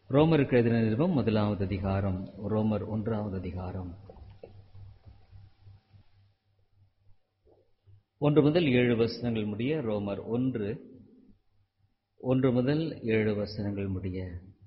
ரோமருக்கு எழுதின நிருபம் முதலாவது அதிகாரம் ரோமர் ஒன்றாவது அதிகாரம் ஒன்று முதல் ஏழு வசனங்கள் முடிய ரோமர் ஒன்று ஒன்று முதல் ஏழு வசனங்கள் முடிய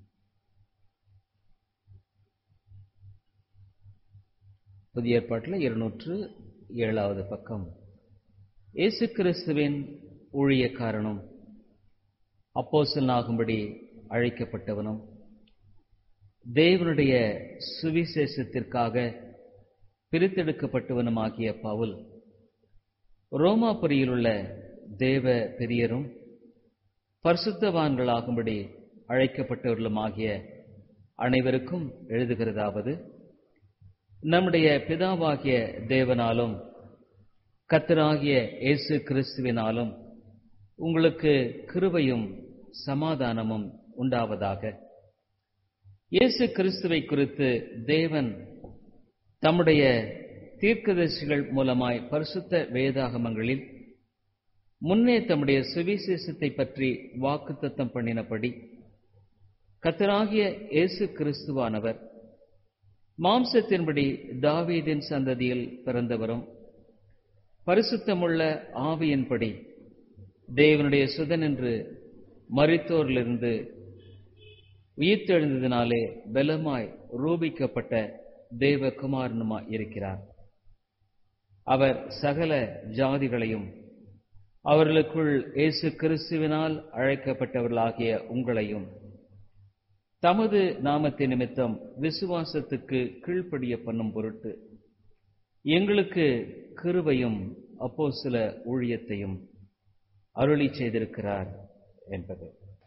புதிய ஏற்பாட்டில் இருநூற்று ஏழாவது பக்கம் இயேசு கிறிஸ்துவின் ஊழியக்காரனும் அப்போசனாகும்படி அழைக்கப்பட்டவனும் தேவனுடைய சுவிசேஷத்திற்காக பிரித்தெடுக்கப்பட்டவனுமாகிய பவுல் ரோமாபுரியிலுள்ள தேவ பெரியரும் பரிசுத்தவான்களாகும்படி அழைக்கப்பட்டவர்களுமாகிய அனைவருக்கும் எழுதுகிறதாவது நம்முடைய பிதாவாகிய தேவனாலும் கத்தராகிய இயேசு கிறிஸ்துவினாலும் உங்களுக்கு கிருபையும் சமாதானமும் உண்டாவதாக இயேசு கிறிஸ்துவை குறித்து தேவன் தம்முடைய தீர்க்கதரிசிகள் மூலமாய் பரிசுத்த வேதாகமங்களில் முன்னே தம்முடைய சுவிசேஷத்தை பற்றி வாக்குத்தத்தம் பண்ணினபடி கத்தராகிய இயேசு கிறிஸ்துவானவர் மாம்சத்தின்படி தாவீதின் சந்ததியில் பிறந்தவரும் பரிசுத்தமுள்ள ஆவியின்படி தேவனுடைய சுதன் என்று மறித்தோரிலிருந்து உயிர்த்தெழுந்ததினாலே பலமாய் ரூபிக்கப்பட்ட தேவகுமாரனுமாய் இருக்கிறார் அவர் சகல ஜாதிகளையும் அவர்களுக்குள் இயேசு கிறிஸ்துவினால் அழைக்கப்பட்டவர்களாகிய உங்களையும் தமது நாமத்தின் நிமித்தம் விசுவாசத்துக்கு கீழ்ப்படிய பண்ணும் பொருட்டு எங்களுக்கு கிருபையும் அப்போ சில ஊழியத்தையும் அருளி செய்திருக்கிறார் என்பது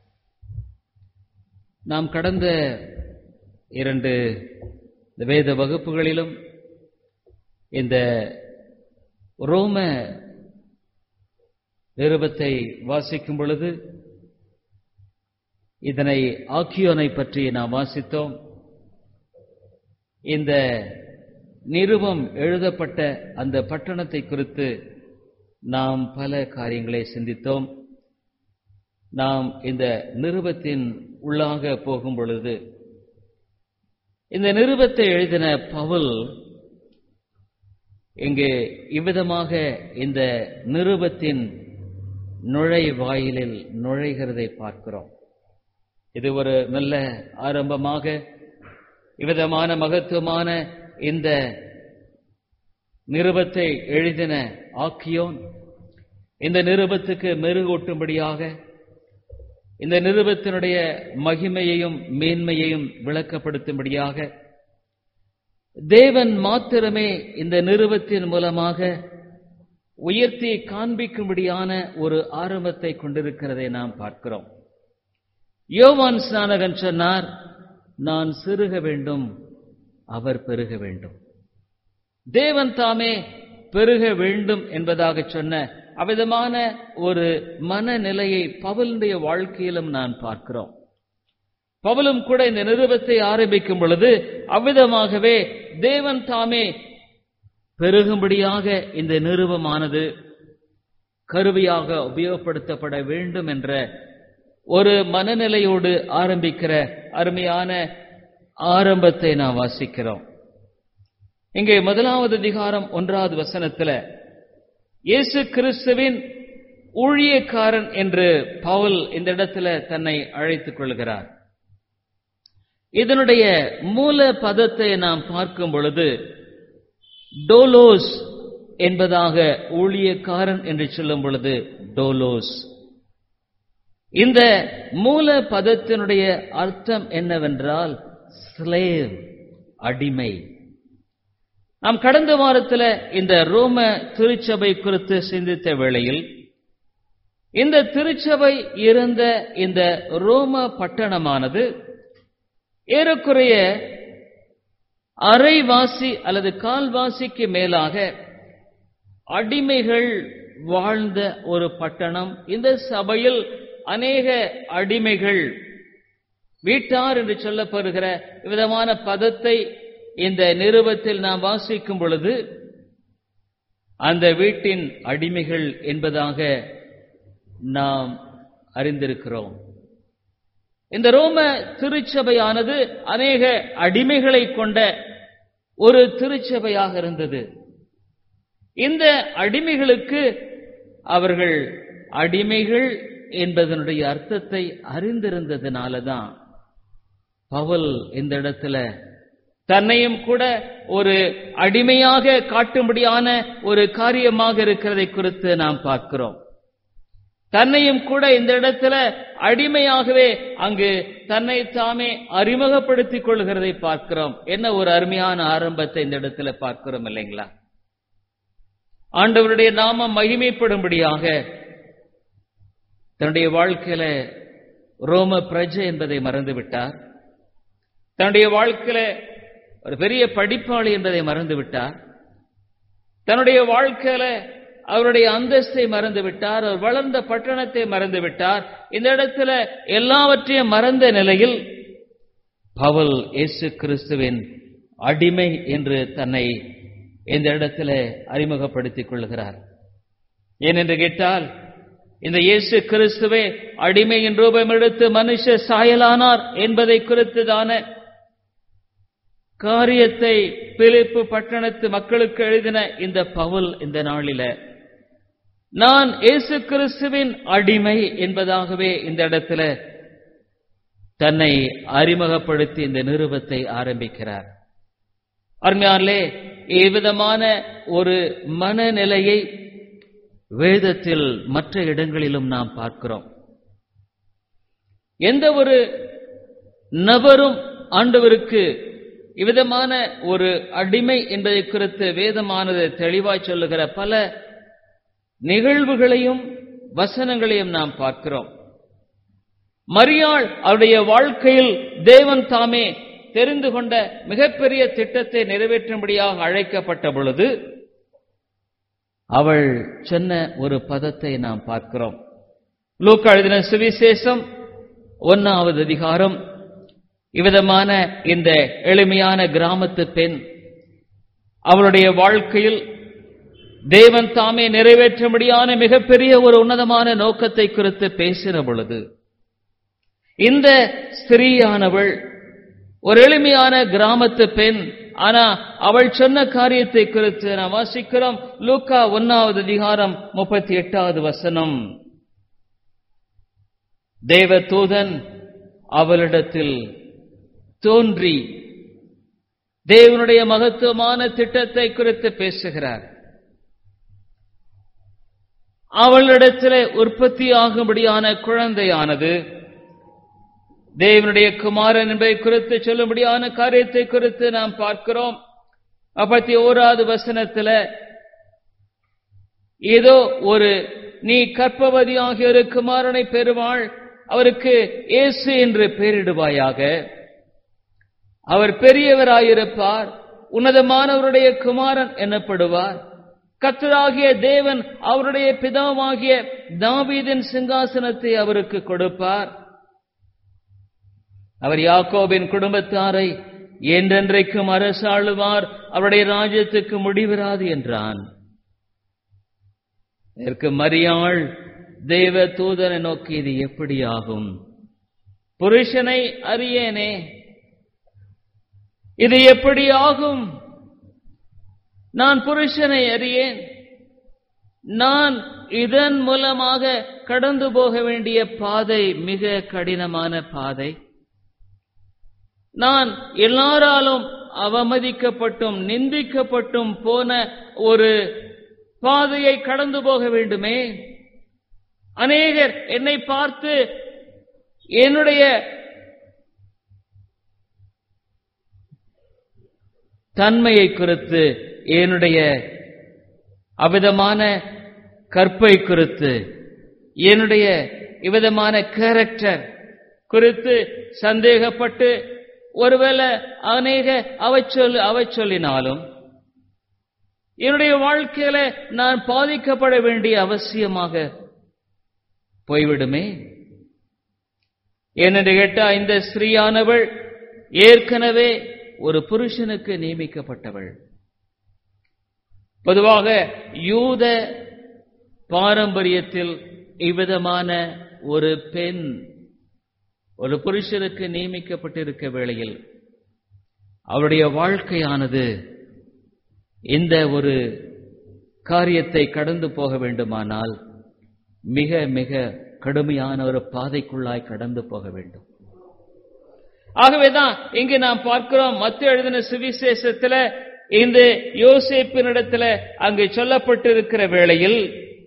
நாம் கடந்த இரண்டு வேத வகுப்புகளிலும் இந்த ரோம நிருபத்தை வாசிக்கும் பொழுது இதனை ஆக்கியோனை பற்றி நாம் வாசித்தோம் இந்த நிருபம் எழுதப்பட்ட அந்த பட்டணத்தை குறித்து நாம் பல காரியங்களை சிந்தித்தோம் நாம் இந்த நிருபத்தின் உள்ளாக போகும் பொழுது இந்த நிருபத்தை எழுதின பவுல் இங்கு இவ்விதமாக இந்த நிருபத்தின் நுழைவாயிலில் நுழைகிறதை பார்க்கிறோம் இது ஒரு நல்ல ஆரம்பமாக இவ்விதமான மகத்துவமான இந்த நிருபத்தை எழுதின ஆக்கியோன் இந்த நிருபத்துக்கு மெருகூட்டும்படியாக இந்த நிருபத்தினுடைய மகிமையையும் மேன்மையையும் விளக்கப்படுத்தும்படியாக தேவன் மாத்திரமே இந்த நிருபத்தின் மூலமாக உயர்த்தி காண்பிக்கும்படியான ஒரு ஆரம்பத்தை கொண்டிருக்கிறதை நாம் பார்க்கிறோம் யோவான் ஸ்நானகன் சொன்னார் நான் சிறுக வேண்டும் அவர் பெருக வேண்டும் தேவன் தாமே பெருக வேண்டும் என்பதாக சொன்ன அவ்விதமான ஒரு மனநிலையை பவுலுடைய வாழ்க்கையிலும் நான் பார்க்கிறோம் பவுலும் கூட இந்த நிருபத்தை ஆரம்பிக்கும் பொழுது அவ்விதமாகவே தேவன் தாமே பெருகும்படியாக இந்த நிருபமானது கருவியாக உபயோகப்படுத்தப்பட வேண்டும் என்ற ஒரு மனநிலையோடு ஆரம்பிக்கிற அருமையான ஆரம்பத்தை நாம் வாசிக்கிறோம் இங்கே முதலாவது அதிகாரம் ஒன்றாவது வசனத்துல இயேசு கிறிஸ்துவின் ஊழியக்காரன் என்று பவுல் இந்த இடத்துல தன்னை அழைத்துக் கொள்கிறார் இதனுடைய மூல பதத்தை நாம் பார்க்கும் பொழுது டோலோஸ் என்பதாக ஊழியக்காரன் என்று சொல்லும் பொழுது டோலோஸ் இந்த மூல பதத்தினுடைய அர்த்தம் என்னவென்றால் ஸ்லேவ் அடிமை நாம் கடந்த வாரத்தில் இந்த ரோம திருச்சபை குறித்து சிந்தித்த வேளையில் இந்த திருச்சபை இருந்த இந்த ரோம பட்டணமானது ஏறக்குறைய அரைவாசி அல்லது கால்வாசிக்கு மேலாக அடிமைகள் வாழ்ந்த ஒரு பட்டணம் இந்த சபையில் அநேக அடிமைகள் வீட்டார் என்று சொல்லப்படுகிற விதமான பதத்தை இந்த நிருபத்தில் நாம் வாசிக்கும் பொழுது அந்த வீட்டின் அடிமைகள் என்பதாக நாம் அறிந்திருக்கிறோம் இந்த ரோம திருச்சபையானது அநேக அடிமைகளை கொண்ட ஒரு திருச்சபையாக இருந்தது இந்த அடிமைகளுக்கு அவர்கள் அடிமைகள் என்பதனுடைய அர்த்தத்தை அறிந்திருந்ததுனால தான் பவுல் இந்த இடத்துல தன்னையும் கூட ஒரு அடிமையாக காட்டும்படியான ஒரு காரியமாக இருக்கிறதை குறித்து நாம் பார்க்கிறோம் தன்னையும் கூட இந்த இடத்துல அடிமையாகவே அங்கு தன்னை தாமே அறிமுகப்படுத்திக் கொள்கிறதை பார்க்கிறோம் என்ன ஒரு அருமையான ஆரம்பத்தை இந்த இடத்துல பார்க்கிறோம் இல்லைங்களா ஆண்டவருடைய நாமம் மகிமைப்படும்படியாக தன்னுடைய வாழ்க்கையில ரோம பிரஜை என்பதை மறந்துவிட்டார் தன்னுடைய வாழ்க்கையில ஒரு பெரிய படிப்பாளி என்பதை மறந்துவிட்டார் தன்னுடைய வாழ்க்கையில அவருடைய அந்தஸ்தை மறந்து விட்டார் அவர் வளர்ந்த பட்டணத்தை மறந்து விட்டார் இந்த இடத்துல எல்லாவற்றையும் மறந்த நிலையில் பவுல் இயேசு கிறிஸ்துவின் அடிமை என்று தன்னை இந்த இடத்துல அறிமுகப்படுத்திக் கொள்கிறார் ஏனென்று கேட்டால் இந்த இயேசு கிறிஸ்துவே அடிமையின் ரூபம் எடுத்து மனுஷ சாயலானார் என்பதை குறித்துதான காரியத்தை பிலிப்பு பட்டணத்து மக்களுக்கு எழுதின இந்த பவுல் இந்த நாளில நான் இயேசு கிறிஸ்துவின் அடிமை என்பதாகவே இந்த இடத்துல தன்னை அறிமுகப்படுத்தி இந்த நிருபத்தை ஆரம்பிக்கிறார் அருமையாலே ஏவிதமான ஒரு மனநிலையை வேதத்தில் மற்ற இடங்களிலும் நாம் பார்க்கிறோம் எந்த ஒரு நபரும் ஆண்டவருக்கு இவ்விதமான ஒரு அடிமை என்பதை குறித்து வேதமானது தெளிவாய் சொல்லுகிற பல நிகழ்வுகளையும் வசனங்களையும் நாம் பார்க்கிறோம் மரியாள் அவருடைய வாழ்க்கையில் தேவன் தாமே தெரிந்து கொண்ட மிகப்பெரிய திட்டத்தை நிறைவேற்றும்படியாக அழைக்கப்பட்ட பொழுது அவள் சொன்ன ஒரு பதத்தை நாம் பார்க்கிறோம் லூக்கா எழுதின சுவிசேஷம் ஒன்னாவது அதிகாரம் இவ்விதமான இந்த எளிமையான கிராமத்து பெண் அவளுடைய வாழ்க்கையில் தேவன் தாமே நிறைவேற்றும்படியான மிகப்பெரிய ஒரு உன்னதமான நோக்கத்தை குறித்து பேசின பொழுது இந்த ஸ்திரீயானவள் ஒரு எளிமையான கிராமத்து பெண் ஆனா அவள் சொன்ன காரியத்தை குறித்து நாம் வாசிக்கிறோம் லூக்கா ஒன்னாவது அதிகாரம் முப்பத்தி எட்டாவது வசனம் தேவ தூதன் அவளிடத்தில் தோன்றி தேவனுடைய மகத்துவமான திட்டத்தை குறித்து பேசுகிறார் அவளிடத்திலே உற்பத்தி ஆகும்படியான குழந்தையானது தேவனுடைய குமாரன் என்பதை குறித்து சொல்லும்படியான காரியத்தை குறித்து நாம் பார்க்கிறோம் அப்பத்தி ஓராவது வசனத்துல ஏதோ ஒரு நீ கற்பவதியாகிய ஒரு குமாரனை பெறுவாள் அவருக்கு இயேசு என்று பெயரிடுவாயாக அவர் பெரியவராயிருப்பார் உன்னதமானவருடைய குமாரன் எனப்படுவார் கத்தராகிய தேவன் அவருடைய பிதாவாகிய தாவீதின் சிங்காசனத்தை அவருக்கு கொடுப்பார் அவர் யாக்கோபின் குடும்பத்தாரை என்றென்றைக்கும் அரசாளுவார் அவருடைய ராஜ்யத்துக்கு முடிவிராது என்றான் இதற்கு மரியாள் தெய்வ தூதனை நோக்கி இது எப்படி ஆகும் புருஷனை அறியேனே இது எப்படி ஆகும் நான் புருஷனை அறியேன் நான் இதன் மூலமாக கடந்து போக வேண்டிய பாதை மிக கடினமான பாதை நான் எல்லாராலும் அவமதிக்கப்பட்டும் நிந்திக்கப்பட்டும் போன ஒரு பாதையை கடந்து போக வேண்டுமே அநேகர் என்னை பார்த்து என்னுடைய தன்மையை குறித்து என்னுடைய அவிதமான கற்பை குறித்து என்னுடைய இவ்விதமான கேரக்டர் குறித்து சந்தேகப்பட்டு ஒருவேளை அநேக அவச்சொல் அவச்சொல்லினாலும் என்னுடைய வாழ்க்கையில நான் பாதிக்கப்பட வேண்டிய அவசியமாக போய்விடுமே ஏனென்று கேட்டா இந்த ஸ்ரீயானவள் ஏற்கனவே ஒரு புருஷனுக்கு நியமிக்கப்பட்டவள் பொதுவாக யூத பாரம்பரியத்தில் இவ்விதமான ஒரு பெண் ஒரு புருஷருக்கு நியமிக்கப்பட்டிருக்க வேளையில் அவருடைய வாழ்க்கையானது இந்த ஒரு காரியத்தை கடந்து போக வேண்டுமானால் மிக மிக கடுமையான ஒரு பாதைக்குள்ளாய் கடந்து போக வேண்டும் ஆகவேதான் இங்கு நாம் பார்க்கிறோம் மத்திய எழுதின சுவிசேஷத்துல இந்த யோசேப்பினிடத்துல அங்கு சொல்லப்பட்டிருக்கிற வேளையில்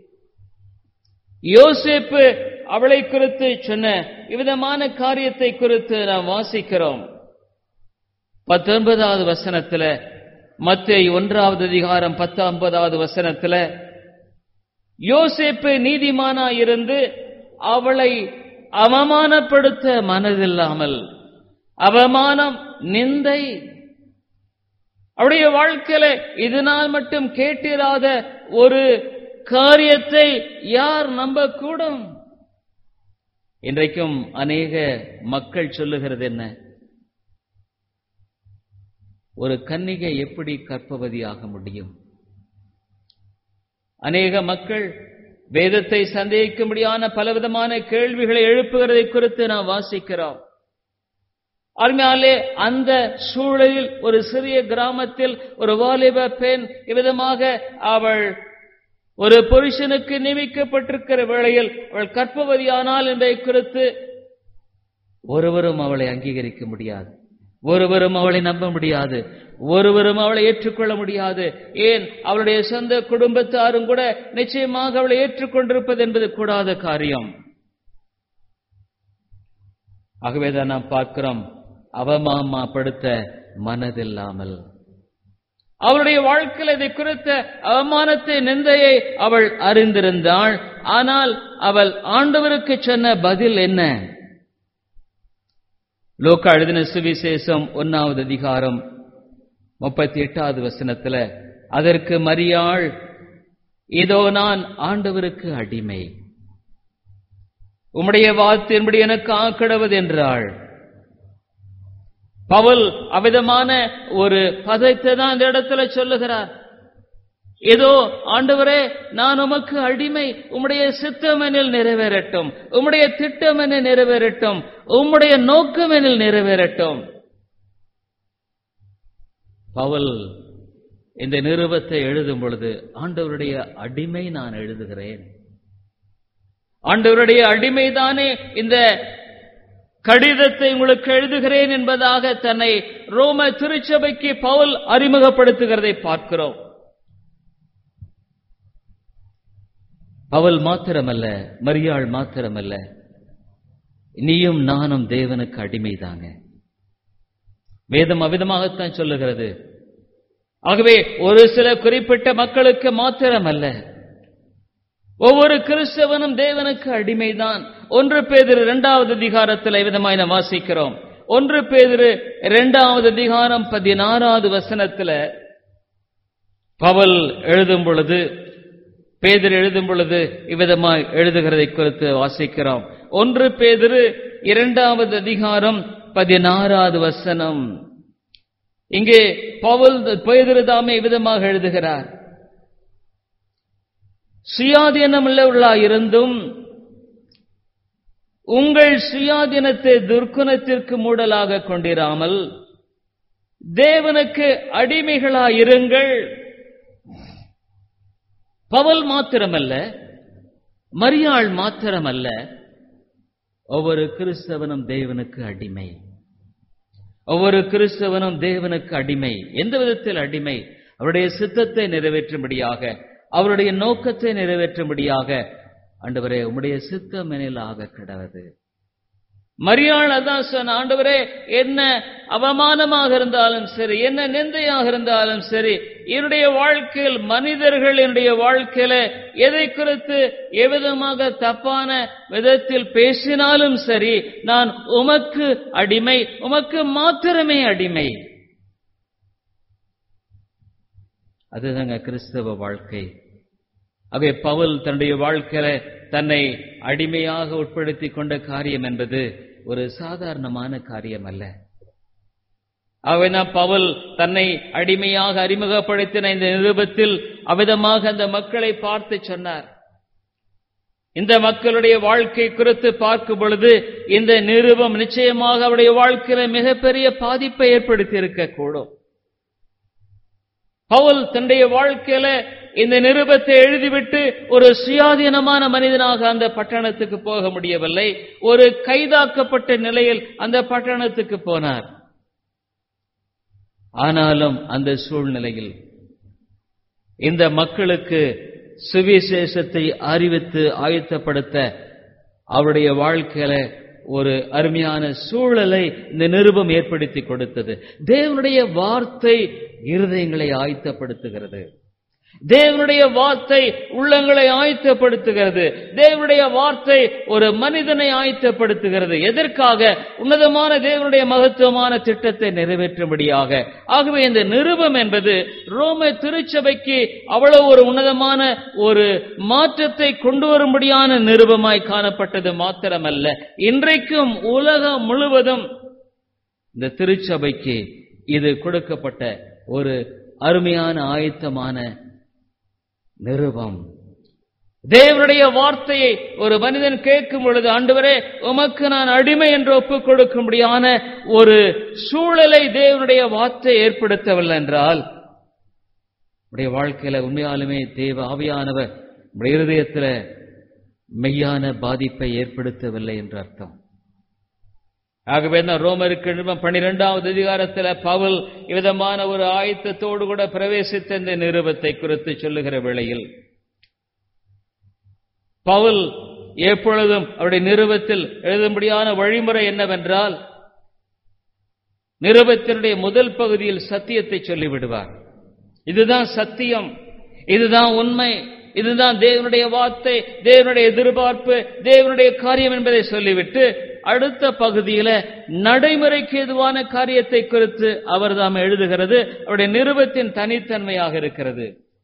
யோசேப்பு அவளை குறித்து சொன்ன விதமான காரியத்தை குறித்து நாம் வாசிக்கிறோம் பத்தொன்பதாவது வசனத்துல மத்திய ஒன்றாவது அதிகாரம் பத்தொன்பதாவது வசனத்துல யோசேப்பு நீதிமானா இருந்து அவளை அவமானப்படுத்த மனதில்லாமல் அவமானம் நிந்தை அவருடைய வாழ்க்கையில இது நாள் மட்டும் கேட்டிராத ஒரு காரியத்தை யார் நம்பக்கூடும் இன்றைக்கும் அநேக மக்கள் சொல்லுகிறது என்ன ஒரு கன்னிகை எப்படி கற்பவதியாக முடியும் அநேக மக்கள் வேதத்தை சந்தேகிக்கும்படியான பலவிதமான கேள்விகளை எழுப்புகிறதை குறித்து நாம் வாசிக்கிறோம் அருமையாலே அந்த சூழலில் ஒரு சிறிய கிராமத்தில் ஒரு வாலிப பெண் இவ்விதமாக அவள் ஒரு புருஷனுக்கு நியமிக்கப்பட்டிருக்கிற வேளையில் அவள் கற்பவதியானால் என்பதை குறித்து ஒருவரும் அவளை அங்கீகரிக்க முடியாது ஒருவரும் அவளை நம்ப முடியாது ஒருவரும் அவளை ஏற்றுக்கொள்ள முடியாது ஏன் அவளுடைய சொந்த குடும்பத்தாரும் கூட நிச்சயமாக அவளை ஏற்றுக்கொண்டிருப்பது என்பது கூடாத காரியம் ஆகவேதான் நாம் பார்க்கிறோம் அவமானப்படுத்த மனதில்லாமல் அவளுடைய வாழ்க்கையில் இதை குறித்த அவமானத்தை நிந்தையை அவள் அறிந்திருந்தாள் ஆனால் அவள் ஆண்டவருக்கு சொன்ன பதில் என்ன லோக்கா எழுதின சுவிசேஷம் ஒன்னாவது அதிகாரம் முப்பத்தி எட்டாவது வசனத்துல அதற்கு மரியாள் இதோ நான் ஆண்டவருக்கு அடிமை உம்முடைய வார்த்தையின்படி எனக்கு ஆக்கிடுவது என்றாள் பவுல் அவ்விதமான ஒரு பதத்தை தான் இந்த இடத்துல சொல்லுகிறார் ஏதோ ஆண்டவரே நான் உமக்கு அடிமை உம்முடைய சித்தமெனில் நிறைவேறட்டும் உம்முடைய திட்டமெனில் நிறைவேறட்டும் உம்முடைய நோக்கமெனில் நிறைவேறட்டும் பவுல் இந்த நிருபத்தை எழுதும் பொழுது ஆண்டவருடைய அடிமை நான் எழுதுகிறேன் ஆண்டவருடைய அடிமைதானே இந்த கடிதத்தை உங்களுக்கு எழுதுகிறேன் என்பதாக தன்னை ரோம திருச்சபைக்கு பவுல் அறிமுகப்படுத்துகிறதை பார்க்கிறோம் அவள் மாத்திரமல்ல மரியாள் மாத்திரமல்ல நீயும் நானும் தேவனுக்கு அடிமைதாங்க வேதம் அவிதமாகத்தான் சொல்லுகிறது ஆகவே ஒரு சில குறிப்பிட்ட மக்களுக்கு மாத்திரமல்ல ஒவ்வொரு கிறிஸ்தவனும் தேவனுக்கு அடிமைதான் ஒன்று பேதிரு இரண்டாவது அதிகாரத்தில் விதமாய் நாம் வாசிக்கிறோம் ஒன்று பேதிரு இரண்டாவது அதிகாரம் பதினாறாவது வசனத்துல பவல் எழுதும் பொழுது பேதிரு எழுதும் பொழுது இவ்விதமாய் எழுதுகிறதை குறித்து வாசிக்கிறோம் ஒன்று பேதிரு இரண்டாவது அதிகாரம் பதினாறாவது வசனம் இங்கே பவுல் பேதிரு தாமே விதமாக எழுதுகிறார் சுயாதீனம் உள்ளவர்களாயிருந்தும் உங்கள் சுயாதீனத்தை துர்க்குணத்திற்கு மூடலாக கொண்டிராமல் தேவனுக்கு அடிமைகளாயிருங்கள் பவல் மாத்திரமல்ல மரியாள் மாத்திரமல்ல ஒவ்வொரு கிறிஸ்தவனும் தேவனுக்கு அடிமை ஒவ்வொரு கிறிஸ்தவனும் தேவனுக்கு அடிமை எந்த விதத்தில் அடிமை அவருடைய சித்தத்தை நிறைவேற்றும்படியாக அவருடைய நோக்கத்தை நிறைவேற்றும்படியாக ஆண்டவரே உம்முடைய சித்தம் எனில் ஆக கிடவது மரியாள் அதான் சொன்ன ஆண்டவரே என்ன அவமானமாக இருந்தாலும் சரி என்ன நிந்தையாக இருந்தாலும் சரி என்னுடைய வாழ்க்கையில் மனிதர்கள் என்னுடைய வாழ்க்கையில எதை குறித்து எவ்விதமாக தப்பான விதத்தில் பேசினாலும் சரி நான் உமக்கு அடிமை உமக்கு மாத்திரமே அடிமை அதுதாங்க கிறிஸ்தவ வாழ்க்கை அவை பவுல் தன்னுடைய வாழ்க்கையில தன்னை அடிமையாக உட்படுத்திக் கொண்ட காரியம் என்பது ஒரு சாதாரணமான காரியம் அல்ல அவன் பவுல் தன்னை அடிமையாக அறிமுகப்படுத்தின இந்த நிருபத்தில் அவிதமாக அந்த மக்களை பார்த்து சொன்னார் இந்த மக்களுடைய வாழ்க்கை குறித்து பார்க்கும் பொழுது இந்த நிருபம் நிச்சயமாக அவருடைய வாழ்க்கையில மிகப்பெரிய பாதிப்பை ஏற்படுத்தி இருக்கக்கூடும் பவுல் தன்னுடைய வாழ்க்கையில இந்த நிருபத்தை எழுதிவிட்டு ஒரு சுயாதீனமான மனிதனாக அந்த பட்டணத்துக்கு போக முடியவில்லை ஒரு கைதாக்கப்பட்ட நிலையில் அந்த பட்டணத்துக்கு போனார் ஆனாலும் அந்த சூழ்நிலையில் இந்த மக்களுக்கு சுவிசேஷத்தை அறிவித்து ஆயத்தப்படுத்த அவருடைய வாழ்க்கையில ஒரு அருமையான சூழலை இந்த நிருபம் ஏற்படுத்தி கொடுத்தது தேவனுடைய வார்த்தை இருதயங்களை ஆயத்தப்படுத்துகிறது தேவனுடைய வார்த்தை உள்ளங்களை ஆயத்தப்படுத்துகிறது தேவனுடைய வார்த்தை ஒரு மனிதனை ஆயத்தப்படுத்துகிறது எதற்காக உன்னதமான தேவனுடைய மகத்துவமான திட்டத்தை நிறைவேற்றும்படியாக ஆகவே இந்த நிருபம் என்பது ரோம திருச்சபைக்கு அவ்வளவு ஒரு உன்னதமான ஒரு மாற்றத்தை கொண்டு வரும்படியான நிருபமாய் காணப்பட்டது மாத்திரமல்ல இன்றைக்கும் உலகம் முழுவதும் இந்த திருச்சபைக்கு இது கொடுக்கப்பட்ட ஒரு அருமையான ஆயத்தமான நிருபம் தேவனுடைய வார்த்தையை ஒரு மனிதன் கேட்கும் பொழுது ஆண்டவரே உமக்கு நான் அடிமை என்று ஒப்புக் கொடுக்கும்படியான ஒரு சூழலை தேவனுடைய வார்த்தை ஏற்படுத்தவில்லை என்றால் உடைய வாழ்க்கையில உண்மையாலுமே தேவ ஆவியானவர் உடைய இருதயத்துல மெய்யான பாதிப்பை ஏற்படுத்தவில்லை என்று அர்த்தம் ஆகவே தான் ரோமருக்கு நிருபம் பன்னிரெண்டாவது அதிகாரத்தில் பவுல் விதமான ஒரு ஆயத்தத்தோடு கூட பிரவேசித்த இந்த நிருபத்தை குறித்து சொல்லுகிற வேளையில் பவுல் எப்பொழுதும் அவருடைய நிருபத்தில் எழுதும்படியான வழிமுறை என்னவென்றால் நிருபத்தினுடைய முதல் பகுதியில் சத்தியத்தை சொல்லிவிடுவார் இதுதான் சத்தியம் இதுதான் உண்மை இதுதான் தேவனுடைய வார்த்தை தேவனுடைய எதிர்பார்ப்பு தேவனுடைய காரியம் என்பதை சொல்லிவிட்டு அடுத்த பகுதியில நடைமுறைக்கு எதுவான காரியத்தை குறித்து அவர் தாம் எழுதுகிறது அவருடைய நிருபத்தின் தனித்தன்மையாக இருக்கிறது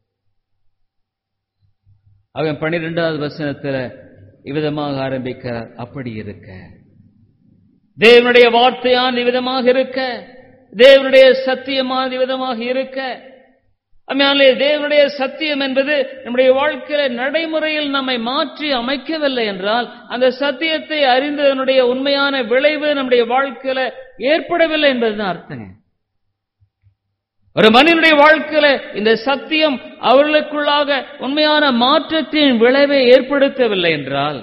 அவன் பனிரெண்டாவது வசனத்துல இவ்விதமாக ஆரம்பிக்கிறார் அப்படி இருக்க தேவனுடைய வார்த்தையான் இவ்விதமாக இருக்க தேவனுடைய சத்தியமான விதமாக இருக்க அதனாலே தேவனுடைய சத்தியம் என்பது நம்முடைய வாழ்க்கையில நடைமுறையில் நம்மை மாற்றி அமைக்கவில்லை என்றால் அந்த சத்தியத்தை அறிந்ததனுடைய உண்மையான விளைவு நம்முடைய வாழ்க்கையில ஏற்படவில்லை என்பதுதான் அர்த்தங்க ஒரு மனிதனுடைய வாழ்க்கையில இந்த சத்தியம் அவர்களுக்குள்ளாக உண்மையான மாற்றத்தின் விளைவை ஏற்படுத்தவில்லை என்றால்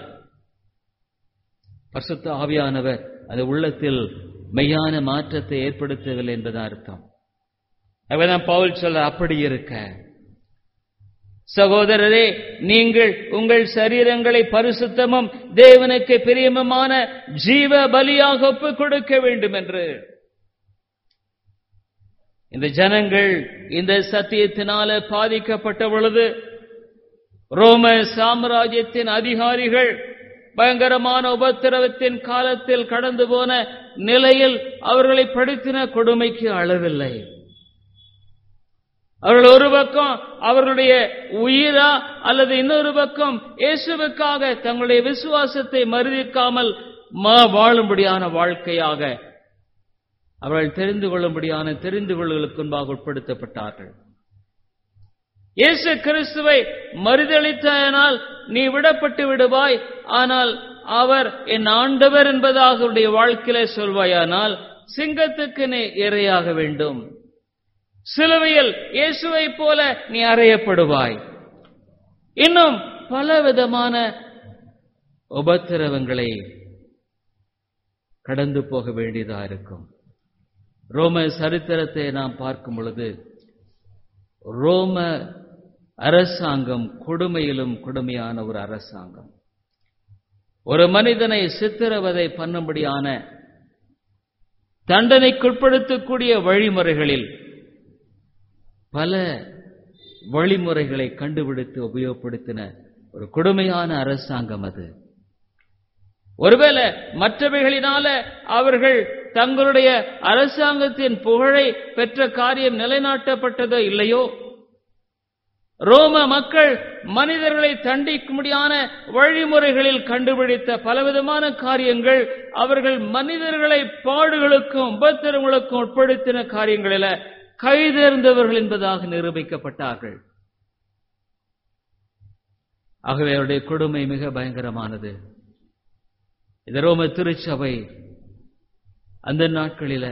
பசுத்த ஆவியானவர் அது உள்ளத்தில் மெய்யான மாற்றத்தை ஏற்படுத்தவில்லை என்பதான் அர்த்தம் அவதான் பவுல் சொல்ல அப்படி இருக்க சகோதரரே நீங்கள் உங்கள் சரீரங்களை பரிசுத்தமும் தேவனுக்கு பிரியமமான ஜீவ பலியாக ஒப்புக் கொடுக்க வேண்டும் என்று இந்த ஜனங்கள் இந்த சத்தியத்தினால பாதிக்கப்பட்ட பொழுது ரோம சாம்ராஜ்யத்தின் அதிகாரிகள் பயங்கரமான உபத்திரவத்தின் காலத்தில் கடந்து போன நிலையில் அவர்களை படுத்தின கொடுமைக்கு அளவில்லை அவர்கள் ஒரு பக்கம் அவர்களுடைய உயிரா அல்லது இன்னொரு பக்கம் இயேசுவுக்காக தங்களுடைய விசுவாசத்தை மறுதிக்காமல் வாழும்படியான வாழ்க்கையாக அவர்கள் தெரிந்து கொள்ளும்படியான தெரிந்து கொள்ளுதலுக்கு முன்பாக உட்படுத்தப்பட்டார்கள் இயேசு கிறிஸ்துவை மறுதளித்தனால் நீ விடப்பட்டு விடுவாய் ஆனால் அவர் என் ஆண்டவர் என்பதாக அவருடைய வாழ்க்கையில சொல்வாயானால் சிங்கத்துக்கு நீ இரையாக வேண்டும் சிலுவையில் இயேசுவை போல நீ அறையப்படுவாய் இன்னும் பல விதமான உபத்திரவங்களை கடந்து போக வேண்டியதா இருக்கும் ரோம சரித்திரத்தை நாம் பார்க்கும் பொழுது ரோம அரசாங்கம் கொடுமையிலும் கொடுமையான ஒரு அரசாங்கம் ஒரு மனிதனை சித்திரவதை பண்ணும்படியான தண்டனைக்குட்படுத்தக்கூடிய வழிமுறைகளில் பல வழிமுறைகளை கண்டுபிடித்து உபயோகப்படுத்தின ஒரு கொடுமையான அரசாங்கம் அது ஒருவேளை மற்றவைகளினால அவர்கள் தங்களுடைய அரசாங்கத்தின் புகழை பெற்ற காரியம் நிலைநாட்டப்பட்டதோ இல்லையோ ரோம மக்கள் மனிதர்களை தண்டிக்கும்படியான வழிமுறைகளில் கண்டுபிடித்த பலவிதமான காரியங்கள் அவர்கள் மனிதர்களை பாடுகளுக்கும் உபத்திரங்களுக்கும் உட்படுத்தின காரியங்களில கைதேர்ந்தவர்கள் என்பதாக நிரூபிக்கப்பட்டார்கள் ஆகவே அவருடைய கொடுமை மிக பயங்கரமானது இது ரோம திருச்சபை அந்த நாட்களில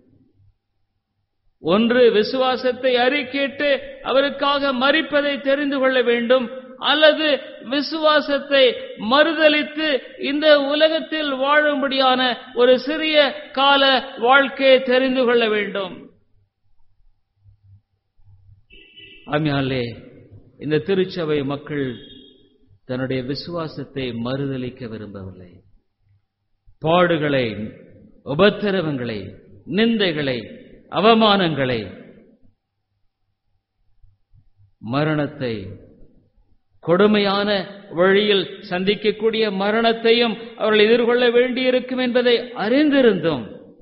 ஒன்று விசுவாசத்தை அறிக்கையிட்டு அவருக்காக மறிப்பதை தெரிந்து கொள்ள வேண்டும் அல்லது விசுவாசத்தை மறுதலித்து இந்த உலகத்தில் வாழும்படியான ஒரு சிறிய கால வாழ்க்கையை தெரிந்து கொள்ள வேண்டும் ஆமையாலே இந்த திருச்சபை மக்கள் தன்னுடைய விசுவாசத்தை மறுதலிக்க விரும்பவில்லை பாடுகளை உபத்திரவங்களை நிந்தைகளை அவமானங்களை மரணத்தை கொடுமையான வழியில் சந்திக்கக்கூடிய மரணத்தையும் அவர்கள் எதிர்கொள்ள வேண்டியிருக்கும் என்பதை அறிந்திருந்தும்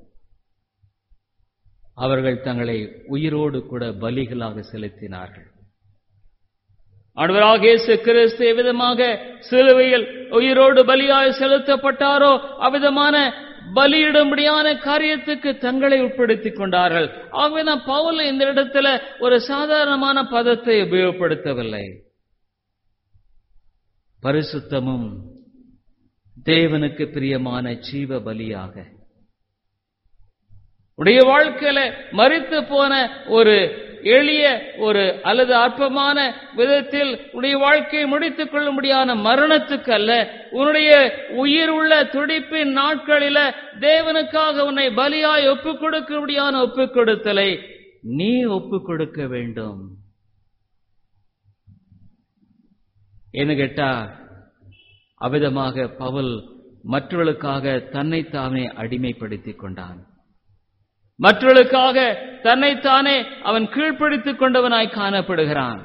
அவர்கள் தங்களை உயிரோடு கூட பலிகளாக செலுத்தினார்கள் ஆண்டவராக இயேசு கிறிஸ்து எவ்விதமாக சிலுவையில் உயிரோடு பலியாய் செலுத்தப்பட்டாரோ அவ்விதமான பலியிடும்படியான காரியத்துக்கு தங்களை உட்படுத்திக் கொண்டார்கள் ஆகவே நான் பவுல் இந்த இடத்துல ஒரு சாதாரணமான பதத்தை உபயோகப்படுத்தவில்லை பரிசுத்தமும் தேவனுக்கு பிரியமான ஜீவ பலியாக உடைய வாழ்க்கையில மறித்து போன ஒரு எளிய ஒரு அல்லது அற்பமான விதத்தில் உடைய வாழ்க்கையை முடித்துக் கொள்ளும்படியான மரணத்துக்கு அல்ல உன்னுடைய உயிர் உள்ள துடிப்பின் நாட்களில தேவனுக்காக உன்னை பலியாய் ஒப்புக் கொடுக்கும்படியான ஒப்புக் கொடுத்தலை நீ ஒப்புக் கொடுக்க வேண்டும் என்ன கேட்டா அவிதமாக பவுல் மற்றவர்களுக்காக தன்னைத்தானே அடிமைப்படுத்திக் கொண்டான் மற்றவர்களுக்காக தன்னைத்தானே அவன் கீழ்ப்படுத்திக் கொண்டவனாய் காணப்படுகிறான்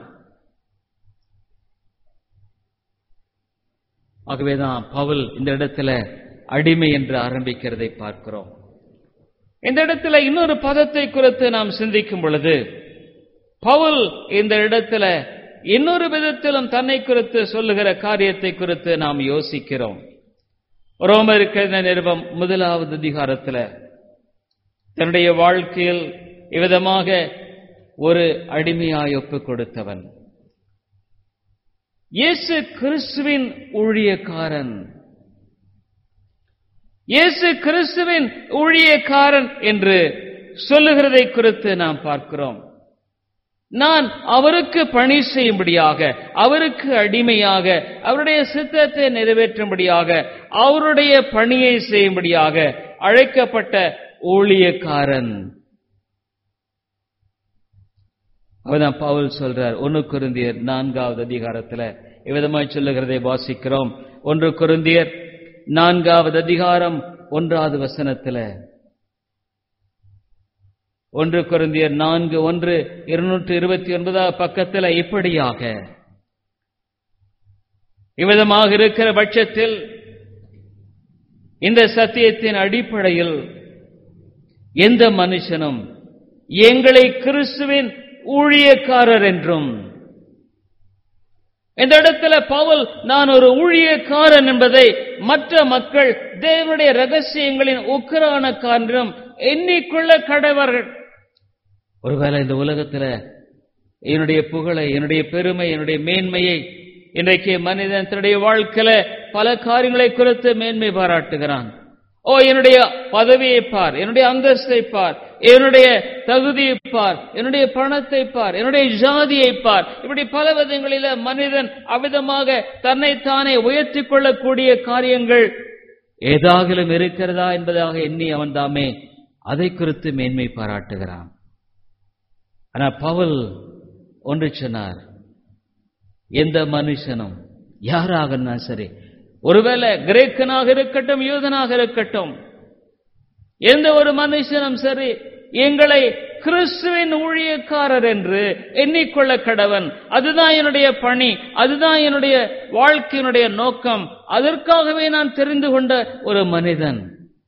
ஆகவேதான் பவுல் இந்த இடத்துல அடிமை என்று ஆரம்பிக்கிறதை பார்க்கிறோம் இந்த இடத்துல இன்னொரு பதத்தை குறித்து நாம் சிந்திக்கும் பொழுது பவுல் இந்த இடத்துல இன்னொரு விதத்திலும் தன்னை குறித்து சொல்லுகிற காரியத்தை குறித்து நாம் யோசிக்கிறோம் ரோமருக்கு நிருபம் முதலாவது அதிகாரத்துல தன்னுடைய வாழ்க்கையில் இவ்விதமாக ஒரு அடிமையாய் ஒப்புக் கொடுத்தவன் இயேசு கிறிஸ்துவின் ஊழியக்காரன் இயேசு கிறிஸ்துவின் ஊழியக்காரன் என்று சொல்லுகிறதை குறித்து நாம் பார்க்கிறோம் நான் அவருக்கு பணி செய்யும்படியாக அவருக்கு அடிமையாக அவருடைய சித்தத்தை நிறைவேற்றும்படியாக அவருடைய பணியை செய்யும்படியாக அழைக்கப்பட்ட ஊழியக்காரன் அவதான் பவுல் சொல்றார் ஒன்னு குருந்தியர் நான்காவது அதிகாரத்துல இவ்விதமாய் சொல்லுகிறதை வாசிக்கிறோம் ஒன்று குருந்தியர் நான்காவது அதிகாரம் ஒன்றாவது வசனத்துல ஒன்று குருந்தியர் நான்கு ஒன்று இருநூற்று இருபத்தி ஒன்பதாவது பக்கத்துல இப்படியாக இவ்விதமாக இருக்கிற பட்சத்தில் இந்த சத்தியத்தின் அடிப்படையில் எந்த மனுஷனும் எங்களை கிறிஸ்துவின் ஊழியக்காரர் என்றும் இந்த இடத்துல பவுல் நான் ஒரு ஊழியக்காரன் என்பதை மற்ற மக்கள் தேவனுடைய ரகசியங்களின் உக்கரான காரணம் எண்ணிக்கொள்ள கடவர்கள் ஒருவேளை இந்த உலகத்துல என்னுடைய புகழை என்னுடைய பெருமை என்னுடைய மேன்மையை இன்றைக்கு மனிதன் தன்னுடைய வாழ்க்கையில பல காரியங்களை குறித்து மேன்மை பாராட்டுகிறான் ஓ என்னுடைய பதவியை பார் என்னுடைய அந்தஸ்தை பார் என்னுடைய தகுதியை பார் என்னுடைய பணத்தை பார் என்னுடைய ஜாதியை பார் இப்படி பல விதங்களில மனிதன் அவிதமாக தன்னைத்தானே உயர்த்திக் கொள்ளக்கூடிய காரியங்கள் ஏதாகிலும் இருக்கிறதா என்பதாக எண்ணி அவன் தாமே அதை குறித்து மேன்மை பாராட்டுகிறான் ஆனா பவுல் ஒன்று சொன்னார் எந்த மனுஷனும் யாராகனா சரி ஒருவேளை கிரேக்கனாக இருக்கட்டும் யூதனாக இருக்கட்டும் எந்த ஒரு மனுஷனும் சரி எங்களை கிறிஸ்துவின் ஊழியக்காரர் என்று எண்ணிக்கொள்ள கடவன் அதுதான் என்னுடைய பணி அதுதான் என்னுடைய வாழ்க்கையினுடைய நோக்கம் அதற்காகவே நான் தெரிந்து கொண்ட ஒரு மனிதன்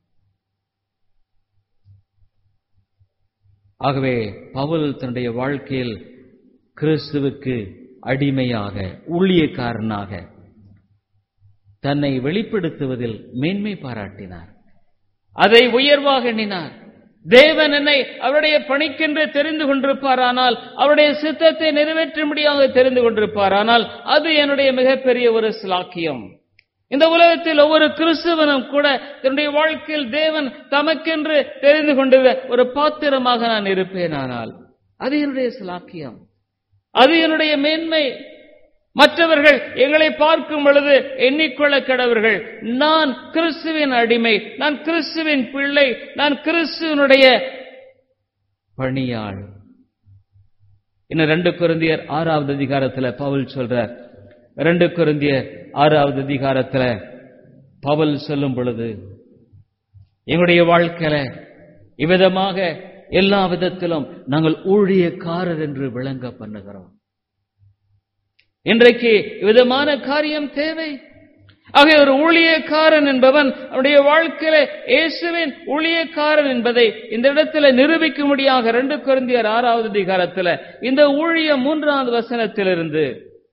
ஆகவே பவுல் தன்னுடைய வாழ்க்கையில் கிறிஸ்துவுக்கு அடிமையாக ஊழியக்காரனாக தன்னை வெளிப்படுத்துவதில் மேன்மை பாராட்டினார் அதை உயர்வாக எண்ணினார் தேவன் என்னை அவருடைய பணிக்கென்று தெரிந்து கொண்டிருப்பாரானால் அவருடைய சித்தத்தை நிறைவேற்றும்படியாக தெரிந்து கொண்டிருப்பாரானால் அது என்னுடைய மிகப்பெரிய ஒரு சிலாக்கியம் இந்த உலகத்தில் ஒவ்வொரு கிறிஸ்துவனும் கூட தன்னுடைய வாழ்க்கையில் தேவன் தமக்கென்று தெரிந்து கொண்டிருந்த ஒரு பாத்திரமாக நான் இருப்பேனானால் அது என்னுடைய சிலாக்கியம் அது என்னுடைய மேன்மை மற்றவர்கள் எங்களை பார்க்கும் பொழுது எண்ணிக்கொள்ள கடவர்கள் நான் கிறிஸ்துவின் அடிமை நான் கிறிஸ்துவின் பிள்ளை நான் கிறிஸ்துவனுடைய பணியாள் இன்னும் ரெண்டு குருந்தியர் ஆறாவது அதிகாரத்துல பவுல் சொல்றார் ரெண்டு குருந்தியர் ஆறாவது அதிகாரத்துல பவுல் சொல்லும் பொழுது எங்களுடைய வாழ்க்கையில இவ்விதமாக எல்லா விதத்திலும் நாங்கள் ஊழியக்காரர் என்று விளங்க பண்ணுகிறோம் இன்றைக்கு விதமான காரியம் தேவை ஆக ஒரு ஊழியக்காரன் என்பவன் அவனுடைய வாழ்க்கையில இயேசுவின் ஊழியக்காரன் என்பதை இந்த இடத்துல நிரூபிக்கும்படியாக ரெண்டு குருந்தியர் ஆறாவது அதிகாரத்துல இந்த ஊழியம் மூன்றாவது வசனத்திலிருந்து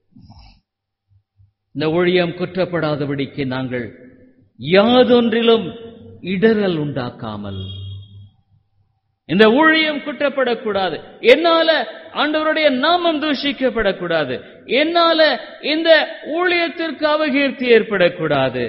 இந்த ஊழியம் குற்றப்படாதபடிக்கு நாங்கள் யாதொன்றிலும் இடரல் உண்டாக்காமல் இந்த ஊழியம் குற்றப்படக்கூடாது என்னால ஆண்டவருடைய நாமம் தூஷிக்கப்படக்கூடாது என்னால இந்த ஊழியத்திற்கு அவகீர்த்தி ஏற்படக்கூடாது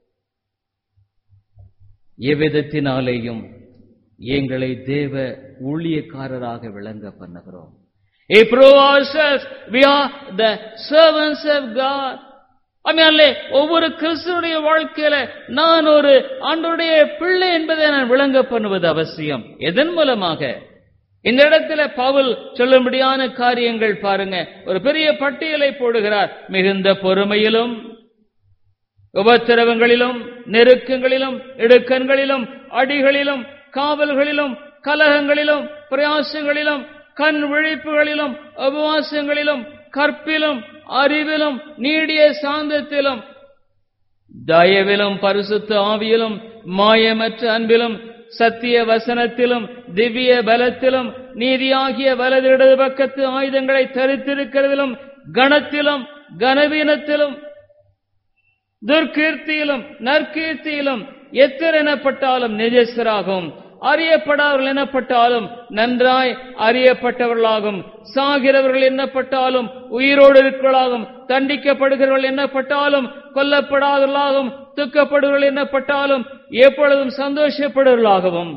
எவ்விதத்தினாலேயும் எங்களை தேவ ஊழியக்காரராக விளங்க பண்ணுகிறோம் He proves us we are the servants of God. அம்மையாலே ஒவ்வொரு கிறிஸ்துடைய வாழ்க்கையில நான் ஒரு ஆண்டோடைய பிள்ளை என்பதை நான் விளங்க பண்ணுவது அவசியம் எதன் மூலமாக இந்த இடத்துல பவுல் சொல்லும்படியான காரியங்கள் பாருங்க ஒரு பெரிய பட்டியலை போடுகிறார் மிகுந்த பொறுமையிலும் உபத்திரவங்களிலும் நெருக்கங்களிலும் இடுக்கண்களிலும் அடிகளிலும் காவல்களிலும் கலகங்களிலும் பிரயாசங்களிலும் கண் விழிப்புகளிலும் உபவாசங்களிலும் கற்பிலும் அறிவிலும் நீடிய சாந்தத்திலும் தயவிலும் பரிசுத்த ஆவியிலும் மாயமற்ற அன்பிலும் சத்திய வசனத்திலும் திவ்ய பலத்திலும் நீதியாகிய வலது இடது பக்கத்து ஆயுதங்களை தரித்திருக்கிறதிலும் கணத்திலும் கனவீனத்திலும் துர்கீர்த்தியிலும் நற்கீர்த்தியிலும் எத்தர் எனப்பட்டாலும் நிஜஸ்தராகும் அறியப்படாதவர்கள் எனப்பட்டாலும் நன்றாய் அறியப்பட்டவர்களாகும் சாகிறவர்கள் எண்ணப்பட்டாலும் உயிரோடு இருக்கிறவர்களாகும் தண்டிக்கப்படுகிறவர்கள் எண்ணப்பட்டாலும் கொல்லப்படாதவர்களாகும் துக்கப்படுகிறவர்கள் எண்ணப்பட்டாலும் எப்பொழுதும் சந்தோஷப்படுவர்களாகவும்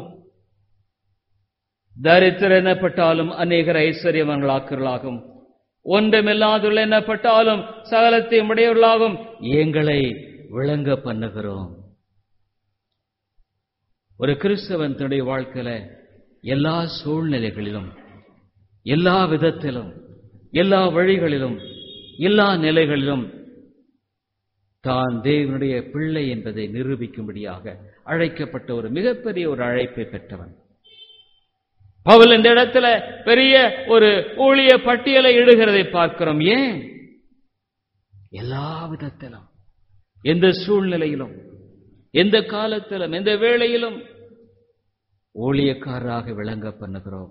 தரித்திர எண்ணப்பட்டாலும் அநேகர் ஐஸ்வர்யவர்களாக்குவர்களாகும் ஒன்றுமில்லாதவர்கள் எண்ணப்பட்டாலும் சகலத்தையும் உடையவர்களாகும் எங்களை விளங்க பண்ணுகிறோம் ஒரு கிறிஸ்தவன் தன்னுடைய வாழ்க்கையில எல்லா சூழ்நிலைகளிலும் எல்லா விதத்திலும் எல்லா வழிகளிலும் எல்லா நிலைகளிலும் தான் தேவனுடைய பிள்ளை என்பதை நிரூபிக்கும்படியாக அழைக்கப்பட்ட ஒரு மிகப்பெரிய ஒரு அழைப்பை பெற்றவன் பவுல் இந்த இடத்துல பெரிய ஒரு ஊழிய பட்டியலை இடுகிறதை பார்க்கிறோம் ஏன் எல்லா விதத்திலும் எந்த சூழ்நிலையிலும் எந்த காலத்திலும் எந்த வேளையிலும் ஊழியக்காரராக விளங்க பண்ணுகிறோம்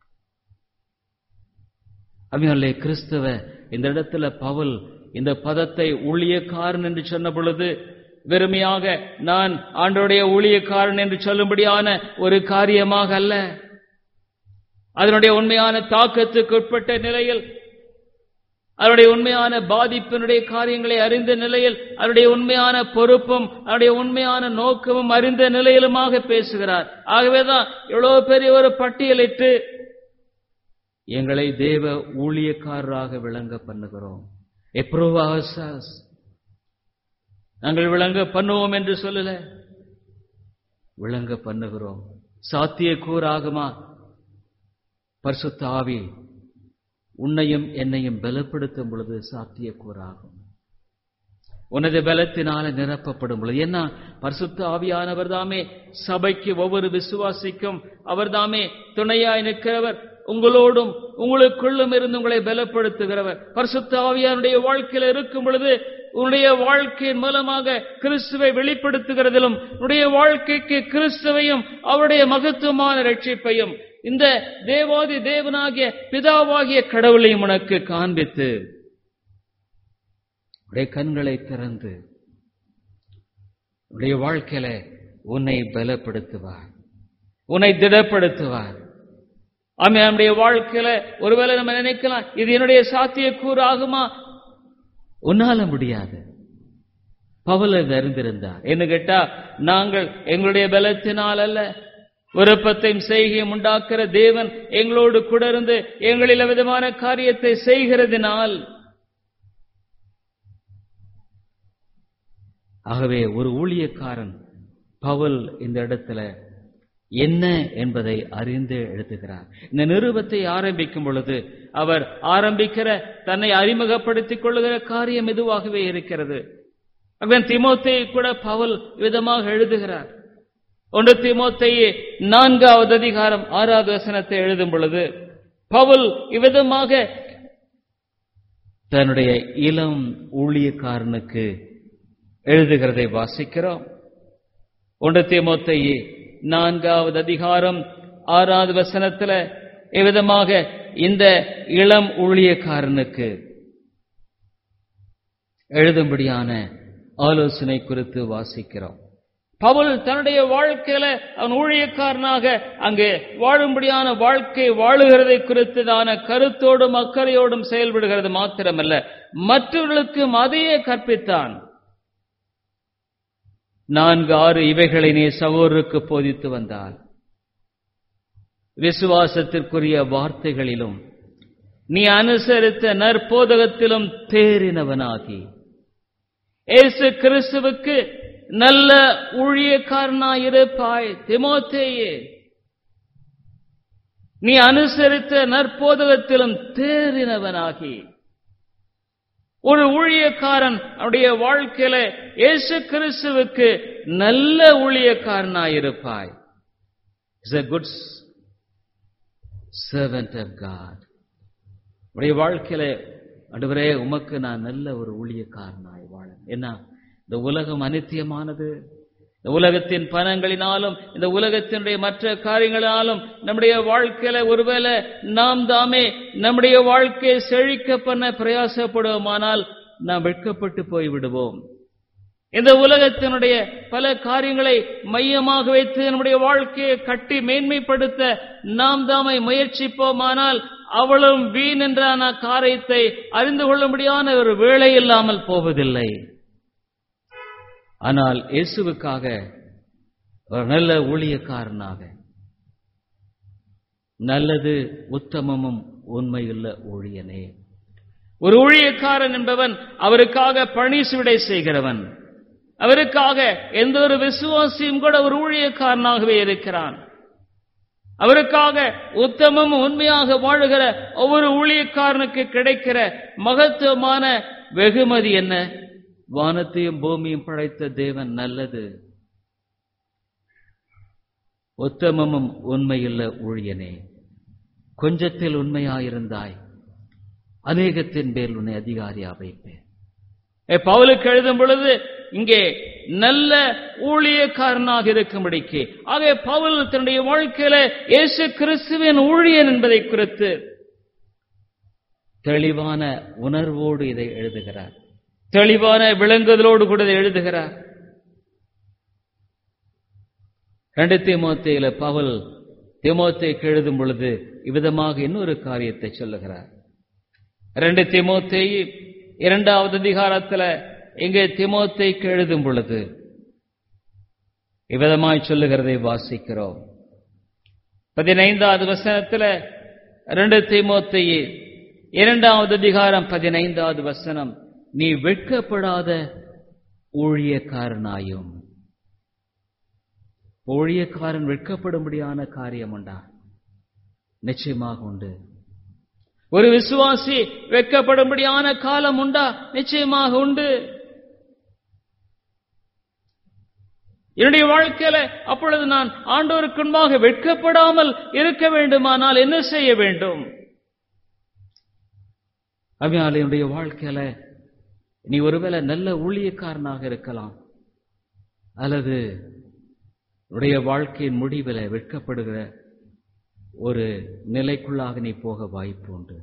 அவையாலே கிறிஸ்தவ இந்த இடத்துல பவுல் இந்த பதத்தை ஊழியக்காரன் என்று சொன்ன பொழுது வெறுமையாக நான் ஆண்டோடைய ஊழியக்காரன் என்று சொல்லும்படியான ஒரு காரியமாக அல்ல அதனுடைய உண்மையான தாக்கத்துக்கு உட்பட்ட நிலையில் அவருடைய உண்மையான பாதிப்பினுடைய காரியங்களை அறிந்த நிலையில் அவருடைய உண்மையான பொறுப்பும் அவருடைய உண்மையான நோக்கமும் அறிந்த நிலையிலுமாக பேசுகிறார் ஆகவேதான் எவ்வளவு பெரிய ஒரு பட்டியலிட்டு எங்களை தேவ ஊழியக்காரராக விளங்க பண்ணுகிறோம் எப்ரோவாசாஸ் நாங்கள் விளங்க பண்ணுவோம் என்று சொல்லல விளங்க பண்ணுகிறோம் சாத்திய கூறாகுமா பரிசுத்த ஆவி உன்னையும் என்னையும் பலப்படுத்தும் பொழுது சாத்தியக்கூறாகும் உனது பலத்தினால நிரப்பப்படும் பொழுது என்ன பரிசுத்த ஆவியானவர் தாமே சபைக்கு ஒவ்வொரு விசுவாசிக்கும் அவர் தாமே துணையாய் நிற்கிறவர் உங்களோடும் உங்களுக்குள்ளும் இருந்து உங்களை பலப்படுத்துகிறவர் பரிசுத்த ஆவியானுடைய வாழ்க்கையில் இருக்கும் பொழுது உன்னுடைய வாழ்க்கையின் மூலமாக கிறிஸ்துவை வெளிப்படுத்துகிறதிலும் உன்னுடைய வாழ்க்கைக்கு கிறிஸ்துவையும் அவருடைய மகத்துவமான ரட்சிப்பையும் இந்த தேவாதி தேவனாகிய பிதாவாகிய கடவுளையும் உனக்கு காண்பித்து உடைய கண்களை திறந்து உடைய வாழ்க்கையில உன்னை பலப்படுத்துவார் உன்னை திடப்படுத்துவார் ஆமே நம்முடைய வாழ்க்கையில ஒருவேளை நம்ம நினைக்கலாம் இது என்னுடைய சாத்தியக்கூறு ஆகுமா உன்னால முடியாது பவுல் இது அறிந்திருந்தார் என்ன கேட்டா நாங்கள் எங்களுடைய பலத்தினால் அல்ல விருப்பத்தையும் செய்கையும் உண்டாக்குற தேவன் எங்களோடு கூட இருந்து எங்களில் விதமான காரியத்தை செய்கிறதினால் ஆகவே ஒரு ஊழியக்காரன் பவுல் இந்த இடத்துல என்ன என்பதை அறிந்து எழுதுகிறார் இந்த நிருபத்தை ஆரம்பிக்கும் பொழுது அவர் ஆரம்பிக்கிற தன்னை அறிமுகப்படுத்திக் கொள்ளுகிற காரியம் இதுவாகவே இருக்கிறது திமோத்தை கூட பவுல் விதமாக எழுதுகிறார் ஒன்று திமோத்தையே நான்காவது அதிகாரம் ஆறாவது வசனத்தை எழுதும் பொழுது பவுல் இவ்விதமாக தன்னுடைய இளம் ஊழியக்காரனுக்கு எழுதுகிறதை வாசிக்கிறோம் ஒன்று திமோத்தையே நான்காவது அதிகாரம் ஆறாவது வசனத்துல இவ்விதமாக இந்த இளம் ஊழியக்காரனுக்கு எழுதும்படியான ஆலோசனை குறித்து வாசிக்கிறோம் பவுல் தன்னுடைய வாழ்க்கையில அவன் ஊழியக்காரனாக அங்கே வாழும்படியான வாழ்க்கை வாழுகிறதை குறித்ததான கருத்தோடும் அக்கறையோடும் செயல்படுகிறது மாத்திரமல்ல மற்றவர்களுக்கும் அதையே கற்பித்தான் நான்கு ஆறு இவைகளை நீ சகோதருக்கு போதித்து வந்தால் விசுவாசத்திற்குரிய வார்த்தைகளிலும் நீ அனுசரித்த நற்போதகத்திலும் தேறினவனாகி ஏசு கிறிஸ்துவுக்கு நல்ல ஊழியக்காரனாயிருப்பாய் திமோத்தேயே நீ அனுசரித்த நற்போதகத்திலும் தேறினவனாகி ஒரு ஊழியக்காரன் அவருடைய வாழ்க்கையில இயேசு கிறிஸ்துவுக்கு நல்ல ஊழியக்காரனாயிருப்பாய் is a good servant of God உடைய வாழ்க்கையில அன்றுவரே உமக்கு நான் நல்ல ஒரு ஊழியக்காரனாய் வாழ என்ன இந்த உலகம் அனித்தியமானது இந்த உலகத்தின் பணங்களினாலும் இந்த உலகத்தினுடைய மற்ற காரியங்களினாலும் நம்முடைய வாழ்க்கையில ஒருவேளை நாம் தாமே நம்முடைய வாழ்க்கையை செழிக்க பண்ண பிரயாசப்படுவோமானால் நாம் வெட்கப்பட்டு போய்விடுவோம் இந்த உலகத்தினுடைய பல காரியங்களை மையமாக வைத்து நம்முடைய வாழ்க்கையை கட்டி மேன்மைப்படுத்த நாம் தாமை முயற்சிப்போமானால் அவளும் வீண் என்றான காரியத்தை அறிந்து கொள்ளும்படியான ஒரு வேலை இல்லாமல் போவதில்லை ஆனால் இயேசுவுக்காக ஒரு நல்ல ஊழியக்காரனாக நல்லது உத்தமமும் உண்மையுள்ள ஊழியனே ஒரு ஊழியக்காரன் என்பவன் அவருக்காக பணி சுவிடை செய்கிறவன் அவருக்காக எந்த ஒரு விசுவாசியும் கூட ஒரு ஊழியக்காரனாகவே இருக்கிறான் அவருக்காக உத்தமம் உண்மையாக வாழுகிற ஒவ்வொரு ஊழியக்காரனுக்கு கிடைக்கிற மகத்துவமான வெகுமதி என்ன வானத்தையும் பூமியும் படைத்த தேவன் நல்லது உத்தமமும் உண்மையுள்ள ஊழியனே கொஞ்சத்தில் உண்மையாயிருந்தாய் அநேகத்தின் பேர் உன்னை அதிகாரியா வைப்பேன் பவுலுக்கு எழுதும் பொழுது இங்கே நல்ல ஊழியக்காரனாக இருக்கும்படிக்கு ஆக பவுல் தன்னுடைய வாழ்க்கையில இயேசு கிறிஸ்துவின் ஊழியன் என்பதை குறித்து தெளிவான உணர்வோடு இதை எழுதுகிறார் தெளிவான விளங்குதலோடு கூட இதை எழுதுகிறார் ரெண்டு திமுத்தையில பவுல் திமுத்தைக்கு எழுதும் பொழுது இவ்விதமாக இன்னொரு காரியத்தை சொல்லுகிறார் ரெண்டு திமுத்தேயு இரண்டாவது அதிகாரத்துல இங்கே திமோத்தைக்கு எழுதும் பொழுது இவ்விதமாய் சொல்லுகிறதை வாசிக்கிறோம் பதினைந்தாவது வசனத்துல ரெண்டு திமோத்தையே இரண்டாவது அதிகாரம் பதினைந்தாவது வசனம் நீ வெட்கப்படாத ஊழியக்காரனாயும் ஊழியக்காரன் வெட்கப்படும்படியான காரியம் உண்டா நிச்சயமாக உண்டு ஒரு விசுவாசி வெட்கப்படும்படியான காலம் உண்டா நிச்சயமாக உண்டு என்னுடைய வாழ்க்கையில அப்பொழுது நான் ஆண்டோருக்கு முன்பாக வெட்கப்படாமல் இருக்க வேண்டுமானால் என்ன செய்ய வேண்டும் அவையால் என்னுடைய வாழ்க்கையில நீ ஒருவேளை நல்ல ஊழியக்காரனாக இருக்கலாம் அல்லது உடைய வாழ்க்கையின் முடிவில் வெட்கப்படுகிற ஒரு நிலைக்குள்ளாக நீ போக வாய்ப்பு உண்டு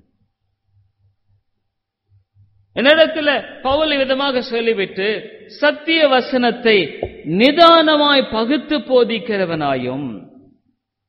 என்னிடத்தில் பவுல் விதமாக சொல்லிவிட்டு சத்திய வசனத்தை நிதானமாய் பகுத்து போதிக்கிறவனாயும்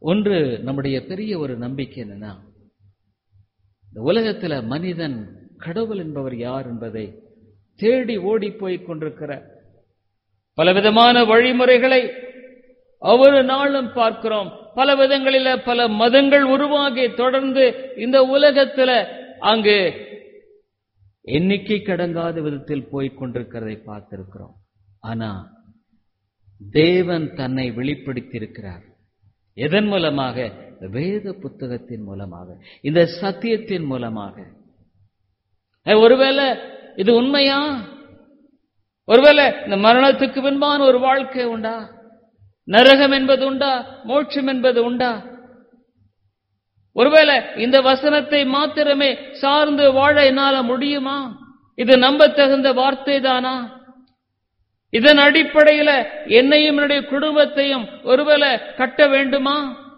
ஒன்று நம்முடைய பெரிய ஒரு நம்பிக்கை என்னன்னா இந்த உலகத்துல மனிதன் கடவுள் என்பவர் யார் என்பதை தேடி ஓடி போய் கொண்டிருக்கிற பலவிதமான வழிமுறைகளை ஒவ்வொரு நாளும் பார்க்கிறோம் பல விதங்களில பல மதங்கள் உருவாகி தொடர்ந்து இந்த உலகத்துல அங்கு எண்ணிக்கை கடங்காத விதத்தில் போய்க் கொண்டிருக்கிறதை பார்த்திருக்கிறோம் ஆனா தேவன் தன்னை வெளிப்படுத்தி இருக்கிறார் எதன் மூலமாக இந்த வேத புத்தகத்தின் மூலமாக இந்த சத்தியத்தின் மூலமாக அஹ், ஒருவேளை இது உண்மையா ஒருவேளை இந்த மரணத்துக்கு பின்பான ஒரு வாழ்க்கை உண்டா நரகம் என்பது உண்டா மோட்சம் என்பது உண்டா ஒருவேளை இந்த வசனத்தை மாத்திரமே சார்ந்து வாழ என்னால முடியுமா இது நம்பத்தகுந்த வார்த்தை தானா இதன் அடிப்படையில என்னையும் என்னுடைய குடும்பத்தையும் ஒருவேளை கட்ட வேண்டுமா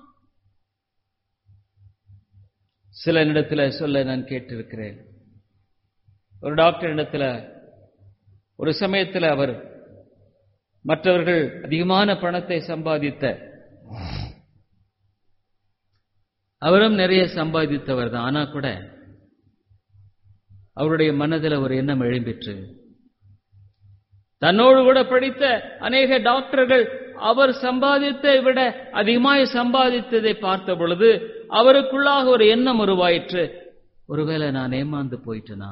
சில இடத்துல சொல்ல நான் கேட்டிருக்கிறேன் ஒரு டாக்டர் இடத்துல ஒரு சமயத்தில் அவர் மற்றவர்கள் அதிகமான பணத்தை சம்பாதித்த அவரும் நிறைய சம்பாதித்தவர் தான் ஆனா கூட அவருடைய மனதில் ஒரு எண்ணம் எழும்பிற்று தன்னோடு கூட படித்த அநேக டாக்டர்கள் அவர் சம்பாதித்தை விட அதிகமாய் சம்பாதித்ததை பார்த்த பொழுது அவருக்குள்ளாக ஒரு எண்ணம் உருவாயிற்று ஒருவேளை நான் ஏமாந்து போயிட்டேனா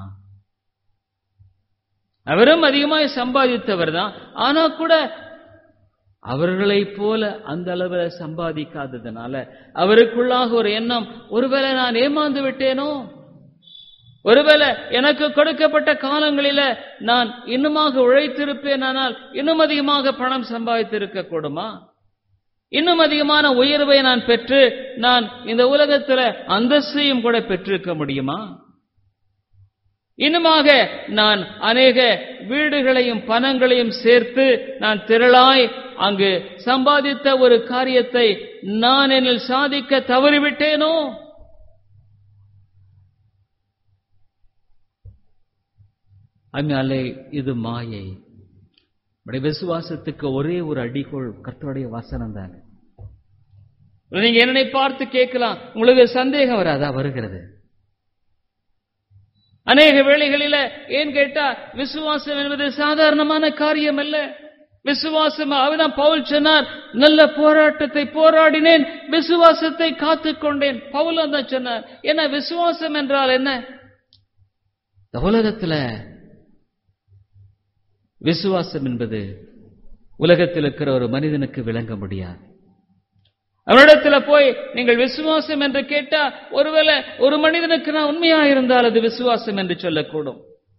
அவரும் அதிகமாய் சம்பாதித்தவர் தான் ஆனா கூட அவர்களைப் போல அந்த அளவுல சம்பாதிக்காததுனால அவருக்குள்ளாக ஒரு எண்ணம் ஒருவேளை நான் ஏமாந்து விட்டேனோ ஒருவேளை எனக்கு கொடுக்கப்பட்ட காலங்களில நான் இன்னுமாக உழைத்திருப்பேனானால் இன்னும் அதிகமாக பணம் சம்பாதித்திருக்க கூடுமா இன்னும் அதிகமான உயர்வை நான் பெற்று நான் இந்த உலகத்துல அந்தஸ்தையும் கூட பெற்றிருக்க முடியுமா இன்னுமாக நான் அநேக வீடுகளையும் பணங்களையும் சேர்த்து நான் திரளாய் அங்கு சம்பாதித்த ஒரு காரியத்தை நான் என்னில் சாதிக்க தவறிவிட்டேனோ அதனாலே இது மாயை நம்முடைய விசுவாசத்துக்கு ஒரே ஒரு அடிகோள் கர்த்தருடைய வசனம் தாங்க நீங்க என்னை பார்த்து கேட்கலாம் உங்களுக்கு சந்தேகம் வராதா வருகிறது அநேக வேளைகளில ஏன் கேட்டா விசுவாசம் என்பது சாதாரணமான காரியம் அல்ல விசுவாசம் அவதான் பவுல் சொன்னார் நல்ல போராட்டத்தை போராடினேன் விசுவாசத்தை காத்துக்கொண்டேன் பவுல் தான் சொன்னார் என்ன விசுவாசம் என்றால் என்ன இந்த உலகத்துல விசுவாசம் என்பது உலகத்தில் இருக்கிற ஒரு மனிதனுக்கு விளங்க முடியாது அவனிடத்துல போய் நீங்கள் விசுவாசம் என்று கேட்டா ஒருவேளை ஒரு மனிதனுக்கு நான் உண்மையா இருந்தால் அது விசுவாசம் என்று சொல்லக்கூடும்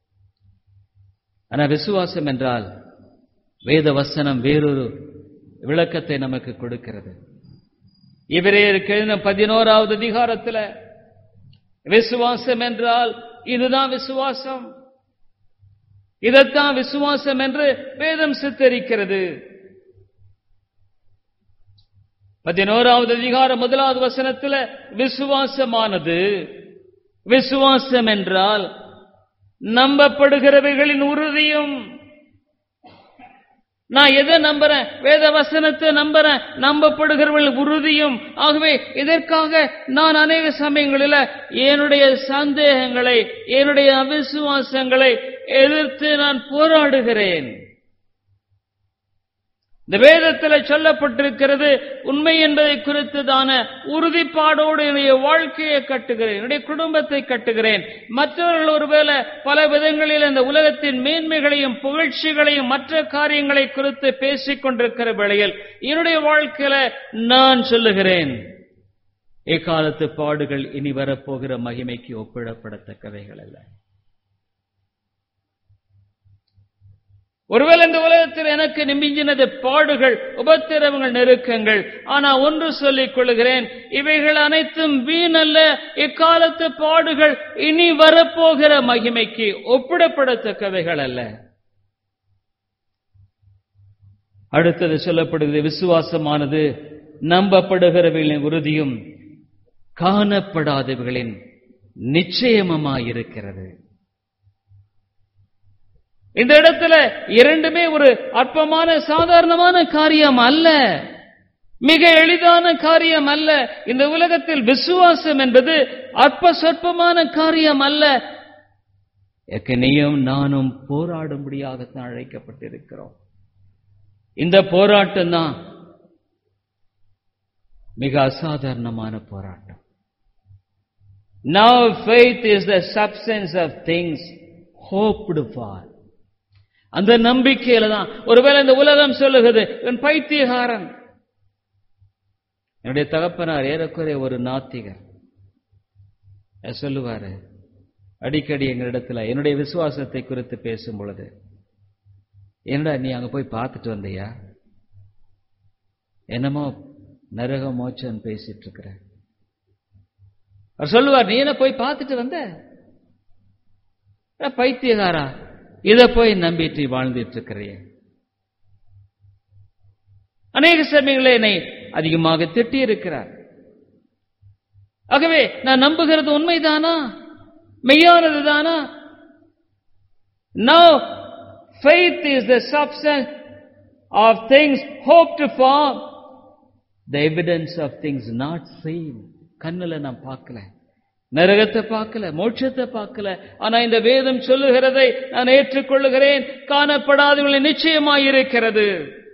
ஆனா விசுவாசம் என்றால் வேத வசனம் வேறொரு விளக்கத்தை நமக்கு கொடுக்கிறது இவரே எழுதின பதினோராவது அதிகாரத்துல விசுவாசம் என்றால் இதுதான் விசுவாசம் இதைத்தான் விசுவாசம் என்று வேதம் சித்தரிக்கிறது பதினோராவது அதிகாரம் முதலாவது வசனத்துல விசுவாசமானது விசுவாசம் என்றால் நம்பப்படுகிறவைகளின் உறுதியும் நான் எதை நம்புறேன் வேத வசனத்தை நம்புறேன் நம்பப்படுகிறவர்கள் உறுதியும் ஆகவே இதற்காக நான் அநேக சமயங்களில் என்னுடைய சந்தேகங்களை என்னுடைய அவிசுவாசங்களை எதிர்த்து நான் போராடுகிறேன் இந்த வேதத்தில் சொல்லப்பட்டிருக்கிறது உண்மை என்பதை குறித்துதான உறுதிப்பாடோடு என்னுடைய வாழ்க்கையை கட்டுகிறேன் என்னுடைய குடும்பத்தை கட்டுகிறேன் மற்றவர்கள் ஒருவேளை பல விதங்களில் இந்த உலகத்தின் மேன்மைகளையும் புகழ்ச்சிகளையும் மற்ற காரியங்களை குறித்து பேசிக் கொண்டிருக்கிற வேளையில் என்னுடைய வாழ்க்கையில நான் சொல்லுகிறேன் இக்காலத்து பாடுகள் இனி வரப்போகிற மகிமைக்கு ஒப்பிடப்படத்தக்கவைகள் அல்ல ஒருவேளை இந்த உலகத்தில் எனக்கு நிமிஞ்சினது பாடுகள் உபத்திரவங்கள் நெருக்கங்கள் ஆனா ஒன்று சொல்லிக் கொள்கிறேன் இவைகள் அனைத்தும் வீணல்ல இக்காலத்து பாடுகள் இனி வரப்போகிற மகிமைக்கு ஒப்பிடப்படத்தக்கவைகள் அல்ல அடுத்தது சொல்லப்படுகிறது விசுவாசமானது நம்பப்படுகிறவர்களின் உறுதியும் காணப்படாதவர்களின் நிச்சயமமாயிருக்கிறது இந்த இடத்துல இரண்டுமே ஒரு அற்பமான சாதாரணமான காரியம் அல்ல மிக எளிதான காரியம் அல்ல இந்த உலகத்தில் விசுவாசம் என்பது அற்ப சொற்பமான காரியம் அல்ல நீயும் நானும் போராடும்படியாகத்தான் அழைக்கப்பட்டிருக்கிறோம் இந்த போராட்டம் தான் மிக அசாதாரணமான போராட்டம் Now faith is the substance of things hoped for. அந்த நம்பிக்கையில தான் ஒருவேளை இந்த உலகம் சொல்லுகிறது இவன் பைத்தியகாரன் என்னுடைய தகப்பனார் ஏறக்குறைய ஒரு நாத்திகர் சொல்லுவாரு அடிக்கடி எங்களிடத்துல என்னுடைய விசுவாசத்தை குறித்து பேசும் பொழுது என்னடா நீ அங்க போய் பார்த்துட்டு வந்தியா என்னமோ நரக மோச்சம் பேசிட்டு இருக்கிற அவர் சொல்லுவார் நீ என்ன போய் பார்த்துட்டு வந்த பைத்தியகாரா இத போய் நம்பிட்டு வாழ்ந்துட்டு இருக்கிறிய அநேக சமயங்களே என்னை அதிகமாக திட்டி இருக்கிறார் ஆகவே நான் நம்புகிறது உண்மைதானா மெய்யானது தானா no faith is the substance of things hoped for the evidence of things not seen கண்ணுல நான் பார்க்கல நரகத்தை பார்க்கல மோட்சத்தை பார்க்கல ஆனா இந்த வேதம் சொல்லுகிறதை நான் ஏற்றுக்கொள்ளுகிறேன் காணப்படாதவங்களை நிச்சயமாயிருக்கிறது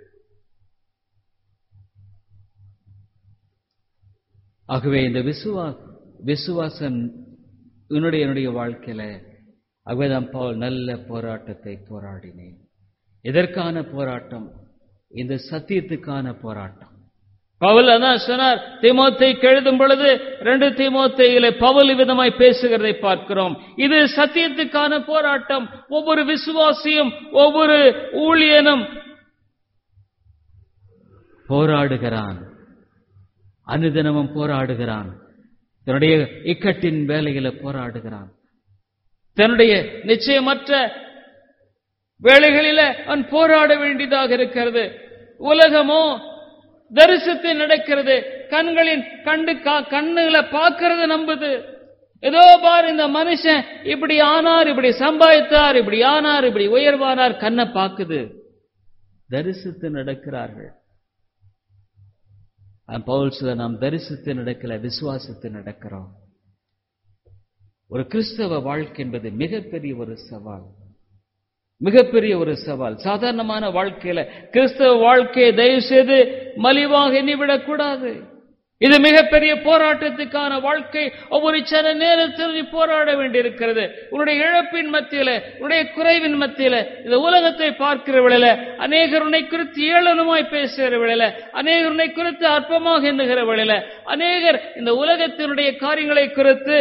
ஆகவே இந்த விசுவா விசுவாசம் என்னுடைய என்னுடைய வாழ்க்கையில அகவேதான் பவுல் நல்ல போராட்டத்தை போராடினேன் எதற்கான போராட்டம் இந்த சத்தியத்துக்கான போராட்டம் பவுல் அதான் சொன்னார் திமோத்தை கெழுதும் பொழுது ரெண்டு திமோத்தையில பவுல் விதமாய் பேசுகிறதை பார்க்கிறோம் இது சத்தியத்துக்கான போராட்டம் ஒவ்வொரு விசுவாசியும் ஒவ்வொரு ஊழியனும் போராடுகிறான் அனுதினமும் போராடுகிறான் தன்னுடைய இக்கட்டின் வேலையில போராடுகிறான் தன்னுடைய நிச்சயமற்ற வேலைகளில அவன் போராட வேண்டியதாக இருக்கிறது உலகமோ தரிசத்தில் நடக்கிறது கண்களின் கண்டு கண்ணுகளை பார்க்கறது நம்புது ஏதோ பார் இந்த மனுஷன் இப்படி ஆனார் இப்படி சம்பாதித்தார் இப்படி ஆனார் இப்படி உயர்வானார் கண்ணை பார்க்குது தரிசித்து நடக்கிறார்கள் பவுல் சில நாம் தரிசித்து நடக்கல விசுவாசித்து நடக்கிறோம் ஒரு கிறிஸ்தவ வாழ்க்கை என்பது மிகப்பெரிய ஒரு சவால் மிகப்பெரிய ஒரு சவால் சாதாரணமான வாழ்க்கையில கிறிஸ்தவ வாழ்க்கையை தயவு செய்து மலிவாக எண்ணிவிடக் கூடாது இது மிகப்பெரிய போராட்டத்துக்கான வாழ்க்கை ஒவ்வொரு சன நேரத்தில் நீ போராட வேண்டியிருக்கிறது உன்னுடைய இழப்பின் மத்தியில உன்னுடைய குறைவின் மத்தியில இந்த உலகத்தை பார்க்கிற வேளையில அநேகர் உன்னை குறித்து ஏளனமாய் பேசுகிற வேளையில அநேகர் உன்னை குறித்து அற்பமாக எண்ணுகிற வேளையில அநேகர் இந்த உலகத்தினுடைய காரியங்களை குறித்து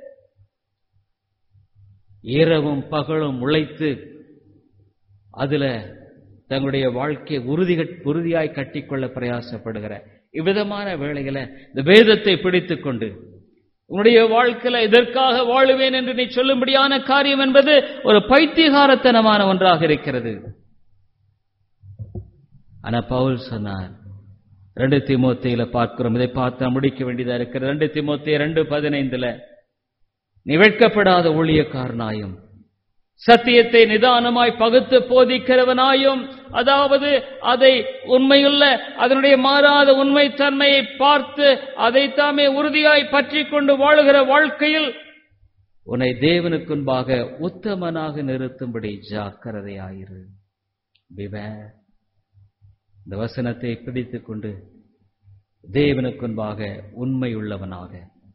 இரவும் பகலும் உழைத்து அதுல தங்களுடைய வாழ்க்கையை உறுதி உறுதியாய் கட்டிக்கொள்ள பிரயாசப்படுகிற இவ்விதமான வேளையில இந்த வேதத்தை பிடித்துக் கொண்டு உன்னுடைய வாழ்க்கையில இதற்காக வாழுவேன் என்று நீ சொல்லும்படியான காரியம் என்பது ஒரு பைத்தியகாரத்தனமான ஒன்றாக இருக்கிறது ஆனா பவுல் சொன்னார் ரெண்டு திமோத்தையில பார்க்கிறோம் இதை பார்த்தா முடிக்க வேண்டியதா இருக்கிறது ரெண்டு திமோத்தை ரெண்டு பதினைந்துல நீ வெட்கப்படாத ஊழியக்காரனாயும் சத்தியத்தை நிதானமாய் பகுத்து போதிக்கிறவனாயும் அதாவது அதை உண்மையுள்ள அதனுடைய மாறாத உண்மை தன்மையை பார்த்து அதைத்தாமே உறுதியாய் பற்றி கொண்டு வாழுகிற வாழ்க்கையில் உன்னை தேவனுக்குன்பாக உத்தமனாக நிறுத்தும்படி ஜாக்கிரதையாயிரு Beware. இந்த வசனத்தை பிடித்துக் கொண்டு தேவனுக்குன்பாக உண்மையுள்ளவனாக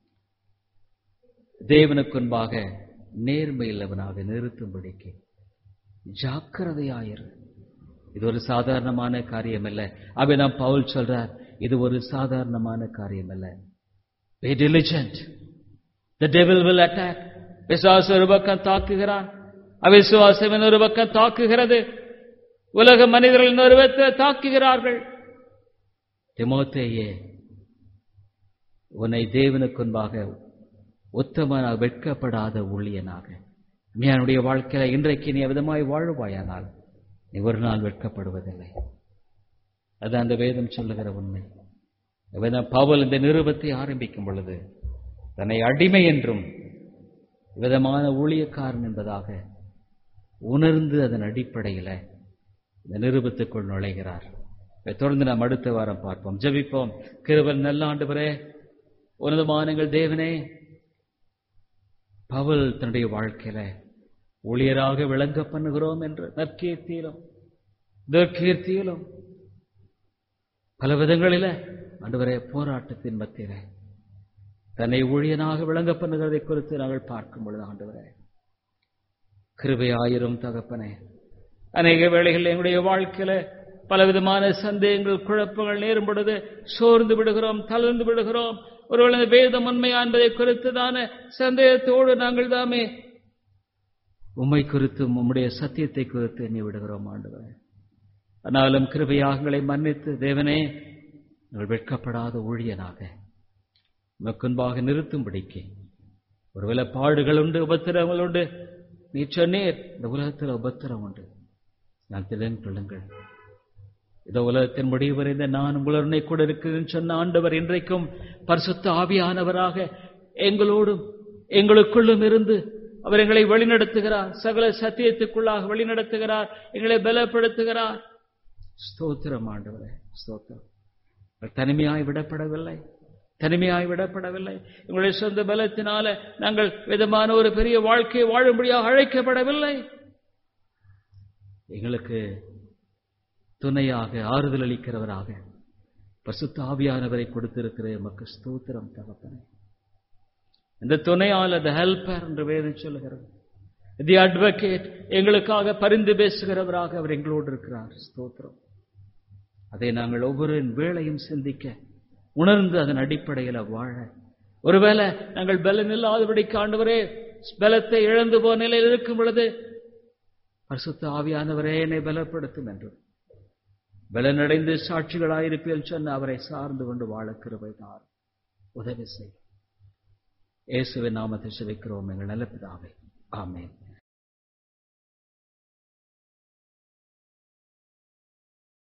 தேவனுக்குன்பாக நேர்மையுள்ளவனாக நிறுத்தும்படிக்கு ஜாக்கிரதையாயிரு இது ஒரு சாதாரணமான காரியம் அல்ல அவை நாம் பவுல் சொல்றார் இது ஒரு சாதாரணமான காரியம் அல்ல Be diligent. The devil will attack. பிசாசு ஒரு பக்கம் தாக்குகிறான் அவிசுவாசம் இன்னொரு பக்கம் தாக்குகிறது உலக மனிதர்கள் இன்னொரு பக்கம் தாக்குகிறார்கள் திமோத்தேயே உன்னை தேவனுக்குன்பாக உத்தமனாக வெட்கப்படாத ஊழியனாக நீ என்னுடைய வாழ்க்கையில இன்றைக்கு நீ விதமாய் வாழுவாயானால் நீ ஒரு நாள் வெட்கப்படுவதில்லை அது அந்த வேதம் சொல்லுகிற உண்மை வேதம் பவுல் இந்த நிருபத்தை ஆரம்பிக்கும் பொழுது தன்னை அடிமை என்றும் விதமான ஊழியக்காரன் என்பதாக உணர்ந்து அதன் அடிப்படையில் இந்த நிருபத்துக்குள் நுழைகிறார் இதை தொடர்ந்து நாம் அடுத்த வாரம் பார்ப்போம் ஜெபிப்போம் கிருபன் நல்ல ஆண்டவரே உன்னதமானங்கள் தேவனே பவுல் தன்னுடைய வாழ்க்கையில ஊழியராக விளங்க பண்ணுகிறோம் என்று நற்கீர்த்தியிலும் துர்க்கீர்த்தியிலும் பல விதங்களில ஆண்டவரே போராட்டத்தின் மத்தியில தன்னை ஊழியனாக விளங்க பண்ணுகிறதை குறித்து நாங்கள் பார்க்கும் பொழுது ஆண்டவரே கிருபையாயிரும் தகப்பனே அநேக வேளைகளில் எங்களுடைய வாழ்க்கையில பலவிதமான சந்தேகங்கள் குழப்பங்கள் நேரும் பொழுது சோர்ந்து விடுகிறோம் தளர்ந்து விடுகிறோம் ஒருவேளை இந்த வேதம் உண்மையா என்பதை குறித்துதான சந்தேகத்தோடு நாங்கள் தாமே உம்மை குறித்தும் உம்முடைய சத்தியத்தை குறித்து எண்ணி விடுகிறோம் ஆண்டவரே ஆனாலும் கிருபையாகங்களை மன்னித்து தேவனே நாங்கள் வெட்கப்படாத ஊழியனாக உமக்குன்பாக நிறுத்தும்படிக்கு ஒருவேளை பாடுகள் உண்டு உபத்திரங்கள் உண்டு நீ சொன்னீர் இந்த உலகத்தில் உபத்திரம் உண்டு நான் திடன் கொள்ளுங்கள் இந்த உலகத்தின் முடிவு வரைந்த நான் உங்களுடனே கூட இருக்கிறேன் சொன்ன ஆண்டவர் இன்றைக்கும் பரிசுத்த ஆவியானவராக எங்களோடும் எங்களுக்குள்ளும் இருந்து அவர் எங்களை வழிநடத்துகிறார் சகல சத்தியத்துக்குள்ளாக வழிநடத்துகிறார் எங்களை பலப்படுத்துகிறார் ஸ்தோத்திரம் ஆண்டவரே ஸ்தோத்திரம் அவர் தனிமையாய் விடப்படவில்லை தனிமையாய் விடப்படவில்லை எங்களுடைய சொந்த பலத்தினால நாங்கள் விதமான ஒரு பெரிய வாழ்க்கையை வாழும்படியாக அழைக்கப்படவில்லை எங்களுக்கு துணையாக ஆறுதல் அளிக்கிறவராக பசுத்த ஆவியானவரை கொடுத்திருக்கிற எமக்கு ஸ்தோத்திரம் தகப்பனே இந்த துணையால் த ஹெல்பர் என்று வேதம் சொல்லுகிறது தி அட்வொகேட் எங்களுக்காக பரிந்து பேசுகிறவராக அவர் எங்களோடு இருக்கிறார் ஸ்தோத்திரம் அதை நாங்கள் ஒவ்வொரு வேளையும் சிந்திக்க உணர்ந்து அதன் அடிப்படையில் வாழ ஒருவேளை நாங்கள் பலன் இல்லாதபடிக்கு ஆண்டவரே பலத்தை இழந்து போன நிலையில் இருக்கும் பொழுது பரிசுத்த ஆவியானவரே என்னை பலப்படுத்தும் என்று பலனடைந்து சாட்சிகளாயிருப்பேன் சொன்ன அவரை சார்ந்து கொண்டு வாழ கிருபை தான் உதவி செய் இயேசுவின் நாமத்தை சிதைக்கிறோம் எங்கள் நல்ல பிதாவே ஆமென்